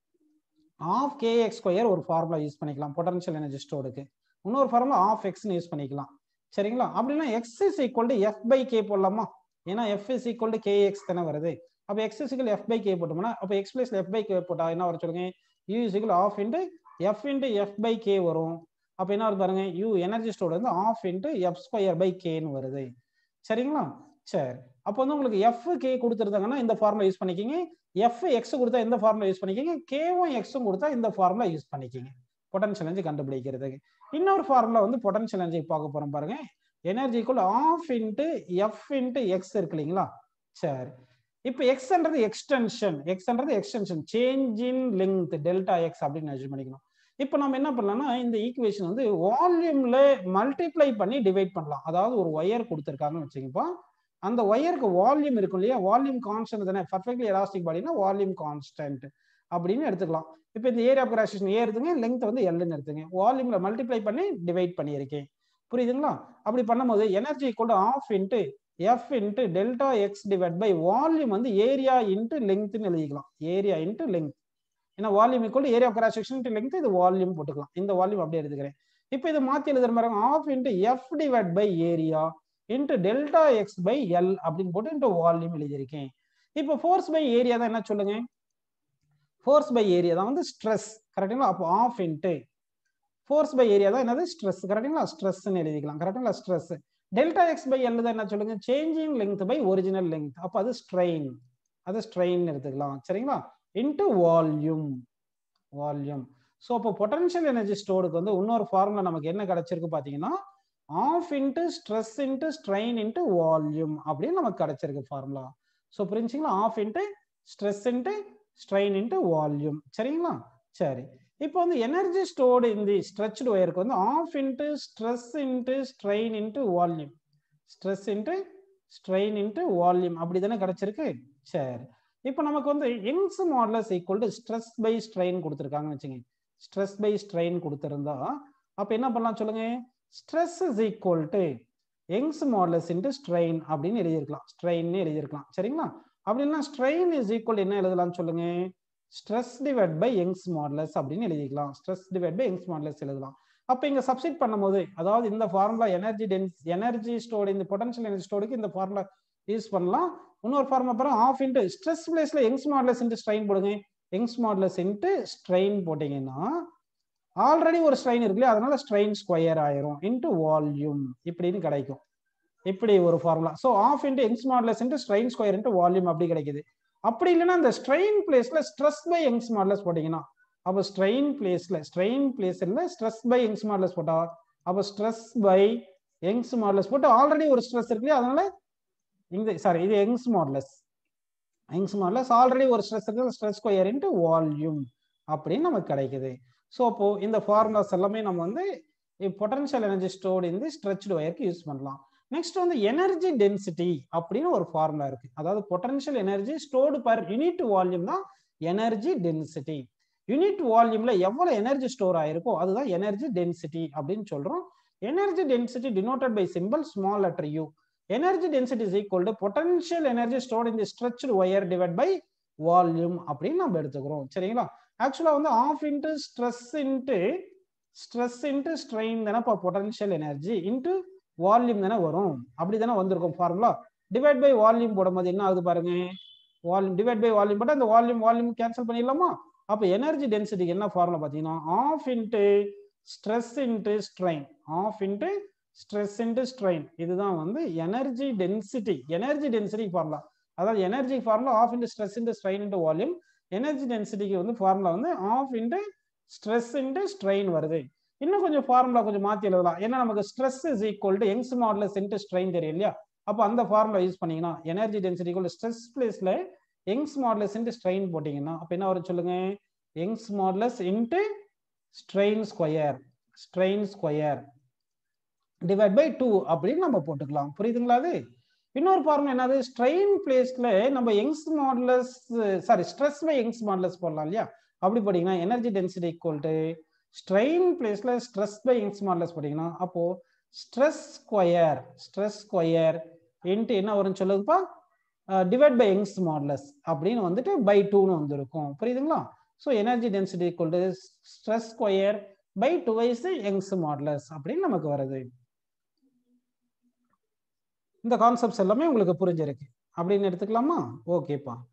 Speaker 1: half k x square ஒரு ஃபார்முலா யூஸ் பண்ணிக்கலாம் பொட்டன்ஷியல் எனர்ஜி ஸ்டோருக்கு இன்னொரு ஃபார்முலா ஆஃப் எக்ஸ்னு யூஸ் பண்ணிக்கலாம் சரிங்களா அப்படின்னா x is equal to f by k போடலாமா ஏன்னா f is equal to k x தானே வருது அப்போ x is equal f by k போட்டோம்னா அப்போ x plus f by k போட்டா என்ன வர சொல்லுங்க u is equal half into f into f by k வரும் அப்போ என்ன வருது பாருங்க யூ எனர்ஜி ஸ்டோர் வந்து half into f square by கேன்னு வருது சரிங்களா சரி அப்போ வந்து உங்களுக்கு எஃப் கே கொடுத்துருந்தாங்கன்னா இந்த ஃபார்முலா யூஸ் பண்ணிக்கிங்க எஃப் எக்ஸ் கொடுத்தா இந்த ஃபார்முலா யூஸ் பண்ணிக்கிங்க கேவும் எக்ஸும் கொடுத்தா இந்த ஃபார்முலா யூஸ் பண்ணிக்கிங்க பொட்டன்ஷியல் எனர்ஜி கண்டுபிடிக்கிறதுக்கு இன்னொரு ஃபார்முலா வந்து பொட்டன்ஷியல் எனர்ஜி பார்க்க போறோம் பாருங்க energy equal half into f into x இருக்கு இல்லைங்களா சரி இப்போ எக்ஸ்ன்றது எக்ஸ்டென்ஷன் எக்ஸ்ன்றது extension change in length delta x அப்படின்னு மெஷர் பண்ணிக்கணும் இப்போ நம்ம என்ன பண்ணலாம்னா இந்த ஈக்குவேஷன் வந்து வால்யூம்ல மல்டிப்ளை பண்ணி டிவைட் பண்ணலாம் அதாவது ஒரு ஒயர் கொடுத்துருக்காங்கன்னு வச்சுக்கப்போ அந்த ஒயருக்கு வால்யூம் இருக்கும் இல்லையா வால்யூம் கான்ஸ்டன்ட் தானே பர்ஃபெக்ட்லி எலாஸ்டிக் பாடினா வால்யூம் கான்ஸ்டன்ட் அப்படின்னு எடுத்துக்கலாம் இப்போ இந்த ஏரியா ஆஃப் கிராஷன் ஏ எடுத்துங்க லெங்த் வந்து எல்லுன்னு எடுத்துங்க வால்யூம்ல மல்டிப்ளை பண்ணி டிவைட் பண்ணியிருக்கேன் புரியுதுங்களா அப்படி பண்ணும்போது எனர்ஜி கூட half into f into delta x divide by volume வந்து ஏரியா இன்ட்டு லெங்க்த்னு எழுதிக்கலாம் ஏரியா இன்ட்டு லெங்க் ஏன்னா volume equal area of cross section length இது வால்யூம் போட்டுக்கலாம் இந்த வால்யூம் அப்படியே எடுத்துக்கிறேன் இப்போ இது மாற்றி எழுதுற மாதிரி half into f divide by area into delta X by l அப்படின்னு போட்டு இன்ட்டு வால்யூம் எழுதியிருக்கேன் இப்போ ஃபோர்ஸ் பை ஏரியா தான் என்ன சொல்லுங்க ஃபோர்ஸ் பை ஏரியா தான் வந்து ஸ்ட்ரெஸ் கரெக்டுங்களா அப்போ half into force by area தான் என்னது ஸ்ட்ரெஸ் கரெக்டுங்களா ஸ்ட்ரெஸ்ன்னு எழுதிக்கலாம் கரெக்டுங்களா stress delta X by L தான் என்ன சொல்லுங்க changing length by original length அப்போ அது ஸ்ட்ரெயின் அது ஸ்ட்ரெயின் எடுத்துக்கலாம் சரிங்களா இன்ட்டு வால்யூம் வால்யூம் ஸோ அப்போ பொட்டன்ஷியல் எனர்ஜி ஸ்டோருக்கு வந்து இன்னொரு ஃபார்முலா நமக்கு என்ன கிடைச்சிருக்கு பார்த்தீங்கன்னா half into stress into strain into volume அப்படின்னு நமக்கு கிடைச்சிருக்கு ஃபார்முலா ஸோ புரிஞ்சுங்களா half into stress into strain into volume சரிங்களா சரி இப்போ வந்து எனர்ஜி ஸ்டோர்டு இந்த ஸ்ட்ரெச்டு ஒயருக்கு வந்து half into stress into strain into volume stress into strain into volume அப்படி தானே கிடைச்சிருக்கு சரி இப்போ நமக்கு வந்து Young's modulus equal to stress by strain கொடுத்துருக்காங்கன்னு வச்சுங்க ஸ்ட்ரெஸ் பை ஸ்ட்ரெயின் கொடுத்துருந்தா அப்போ என்ன பண்ணலாம் சொல்லுங்க stress is equal to Young's modulus into strain அப்படின்னு எழுதியிருக்கலாம் ஸ்ட்ரெயின் எழுதியிருக்கலாம் சரிங்களா அப்படின்னா ஸ்ட்ரெயின் இஸ் ஈக்குவல் என்ன எழுதலாம்னு சொல்லுங்க stress divide by Young's modulus அப்படின்னு எழுதிக்கலாம் stress divide by Young's modulus எழுதலாம் அப்போ இங்க சப்ஸ்டிட் பண்ணும்போது அதாவது இந்த formula energy dense energy stored இந்த பொட்டன்ஷியல் எனர்ஜி ஸ்டோருக்கு இந்த ஃபார்முலா யூஸ் பண்ணலாம் இன்னொரு ஃபார்முலா அப்புறம் ஆஃப் இன்ட்டு ஸ்ட்ரெஸ் பிளேஸ்ல யங்ஸ் மாடலஸ் இன்ட்டு ஸ்ட்ரெயின் போடுங்க யங்ஸ் மாடலஸ் இன்ட்டு ஸ்ட்ரெயின் போட்டீங்கன்னா ஆல்ரெடி ஒரு ஸ்ட்ரெயின் இருக்கு இல்லையா அதனால ஸ்ட்ரெயின் ஸ்கொயர் ஆயிரும் இன்ட்டு வால்யூம் இப்படின்னு கிடைக்கும் இப்படி ஒரு formula so of into Young's modulus into strain square into volume அப்படி கிடைக்குது அப்படி இல்லைன்னா இந்த ஸ்ட்ரெயின் பிளேஸ்ல ஸ்ட்ரெஸ் பை யங்ஸ் மாடலஸ் போட்டீங்கன்னா அப்போ ஸ்ட்ரெயின் பிளேஸ்ல ஸ்ட்ரெயின் பிளேஸ் இல்லை ஸ்ட்ரெஸ் பை யங்ஸ் மாடலஸ் போட்டா அப்போ ஸ்ட்ரெஸ் பை யங்ஸ் மாடலஸ் போட்டு ஆல்ரெடி ஒரு ஸ்ட்ரெஸ் இருக்கு இல்லையா அதனால இந்த சாரி இது Young's modulus Young's modulus already ஒரு ஸ்ட்ரெஸ் இருக்கு ஸ்ட்ரெஸ் ஸ்கொயர் இன்ட்டு வால்யூம் அப்படின்னு நமக்கு கிடைக்குது ஸோ அப்போ இந்த ஃபார்முலாஸ் எல்லாமே நம்ம வந்து பொட்டன்ஷியல் எனர்ஜி ஸ்டோர்டு இந்த ஸ்ட்ரெச்டு ஒயருக்கு யூஸ் பண்ணலாம் நெக்ஸ்ட் வந்து எனர்ஜி டென்சிட்டி அப்படின்னு ஒரு ஃபார்முலா இருக்கு அதாவது potential energy stored per unit volume தான் எனர்ஜி டென்சிட்டி யூனிட் வால்யூம்ல எவ்வளவு எனர்ஜி ஸ்டோர் ஆயிருக்கோ அதுதான் எனர்ஜி டென்சிட்டி அப்படின்னு சொல்றோம் energy density denoted by simple small letter u energy density is equal to potential energy stored in the stretched wire divide by volume அப்படின்னு நம்ம எடுத்துக்கிறோம் சரிங்களா ஆக்சுவலா வந்து half into stress into stress into strain தானே இப்போ பொட்டன்ஷியல் எனர்ஜி இன்ட்டு வால்யூம் தானே வரும் அப்படி தானே வந்திருக்கும் ஃபார்முலா டிவைட் பை வால்யூம் போடும்போது என்ன ஆகுது பாருங்க வால்யூம் டிவைட் பை வால்யூம் போட்டு அந்த வால்யூம் வால்யூம் கேன்சல் பண்ணிடலாமா அப்போ எனர்ஜி டென்சிட்டிக்கு என்ன ஃபார்முலா பார்த்தீங்கன்னா half into stress into strain half into stress into strain இதுதான் வந்து energy density energy density formula அதாவது energy formula half into stress into strain into volume energy டென்சிட்டிக்கு வந்து ஃபார்முலா வந்து half into stress into strain வருது இன்னும் கொஞ்சம் formula கொஞ்சம் மாற்றி எழுதலாம் ஏன்னா நமக்கு stress is equal to Young's modulus into strain தெரியும் இல்லையா அப்போ அந்த ஃபார்முலா யூஸ் பண்ணீங்கன்னா எனர்ஜி டென்சிட்டி ஈக்குவல் ஸ்ட்ரெஸ் பிளேஸ்ல யங்ஸ் மாடலஸ் இன்ட்டு ஸ்ட்ரெயின் போட்டிங்கன்னா அப்போ என்ன வரும் சொல்லுங்க Young's modulus into strain square strain square divide by two அப்படின்னு நம்ம போட்டுக்கலாம் புரியுதுங்களா அது இன்னொரு ஃபார்முலா என்னது ஸ்ட்ரெயின் பிளேஸ்ல நம்ம Young's modulus sorry stress by Young's modulus போடலாம் இல்லையா அப்படி போட்டீங்கன்னா energy density equal to strain பிளேஸ்ல ஸ்ட்ரெஸ் பை யங்ஸ் மாடலஸ் போட்டீங்கன்னா அப்போ stress square stress square into என்ன வரும்னு சொல்லுதுப்பா டிவைட் பை யங்ஸ் மாடலஸ் அப்படின்னு வந்துட்டு பை டூன்னு வந்திருக்கும் புரியுதுங்களா so energy density equal to stress square by two wise Young's modulus அப்படின்னு நமக்கு வருது இந்த கான்செப்ட்ஸ் எல்லாமே உங்களுக்கு புரிஞ்சிருக்கு அப்படின்னு எடுத்துக்கலாமா ஓகேப்பா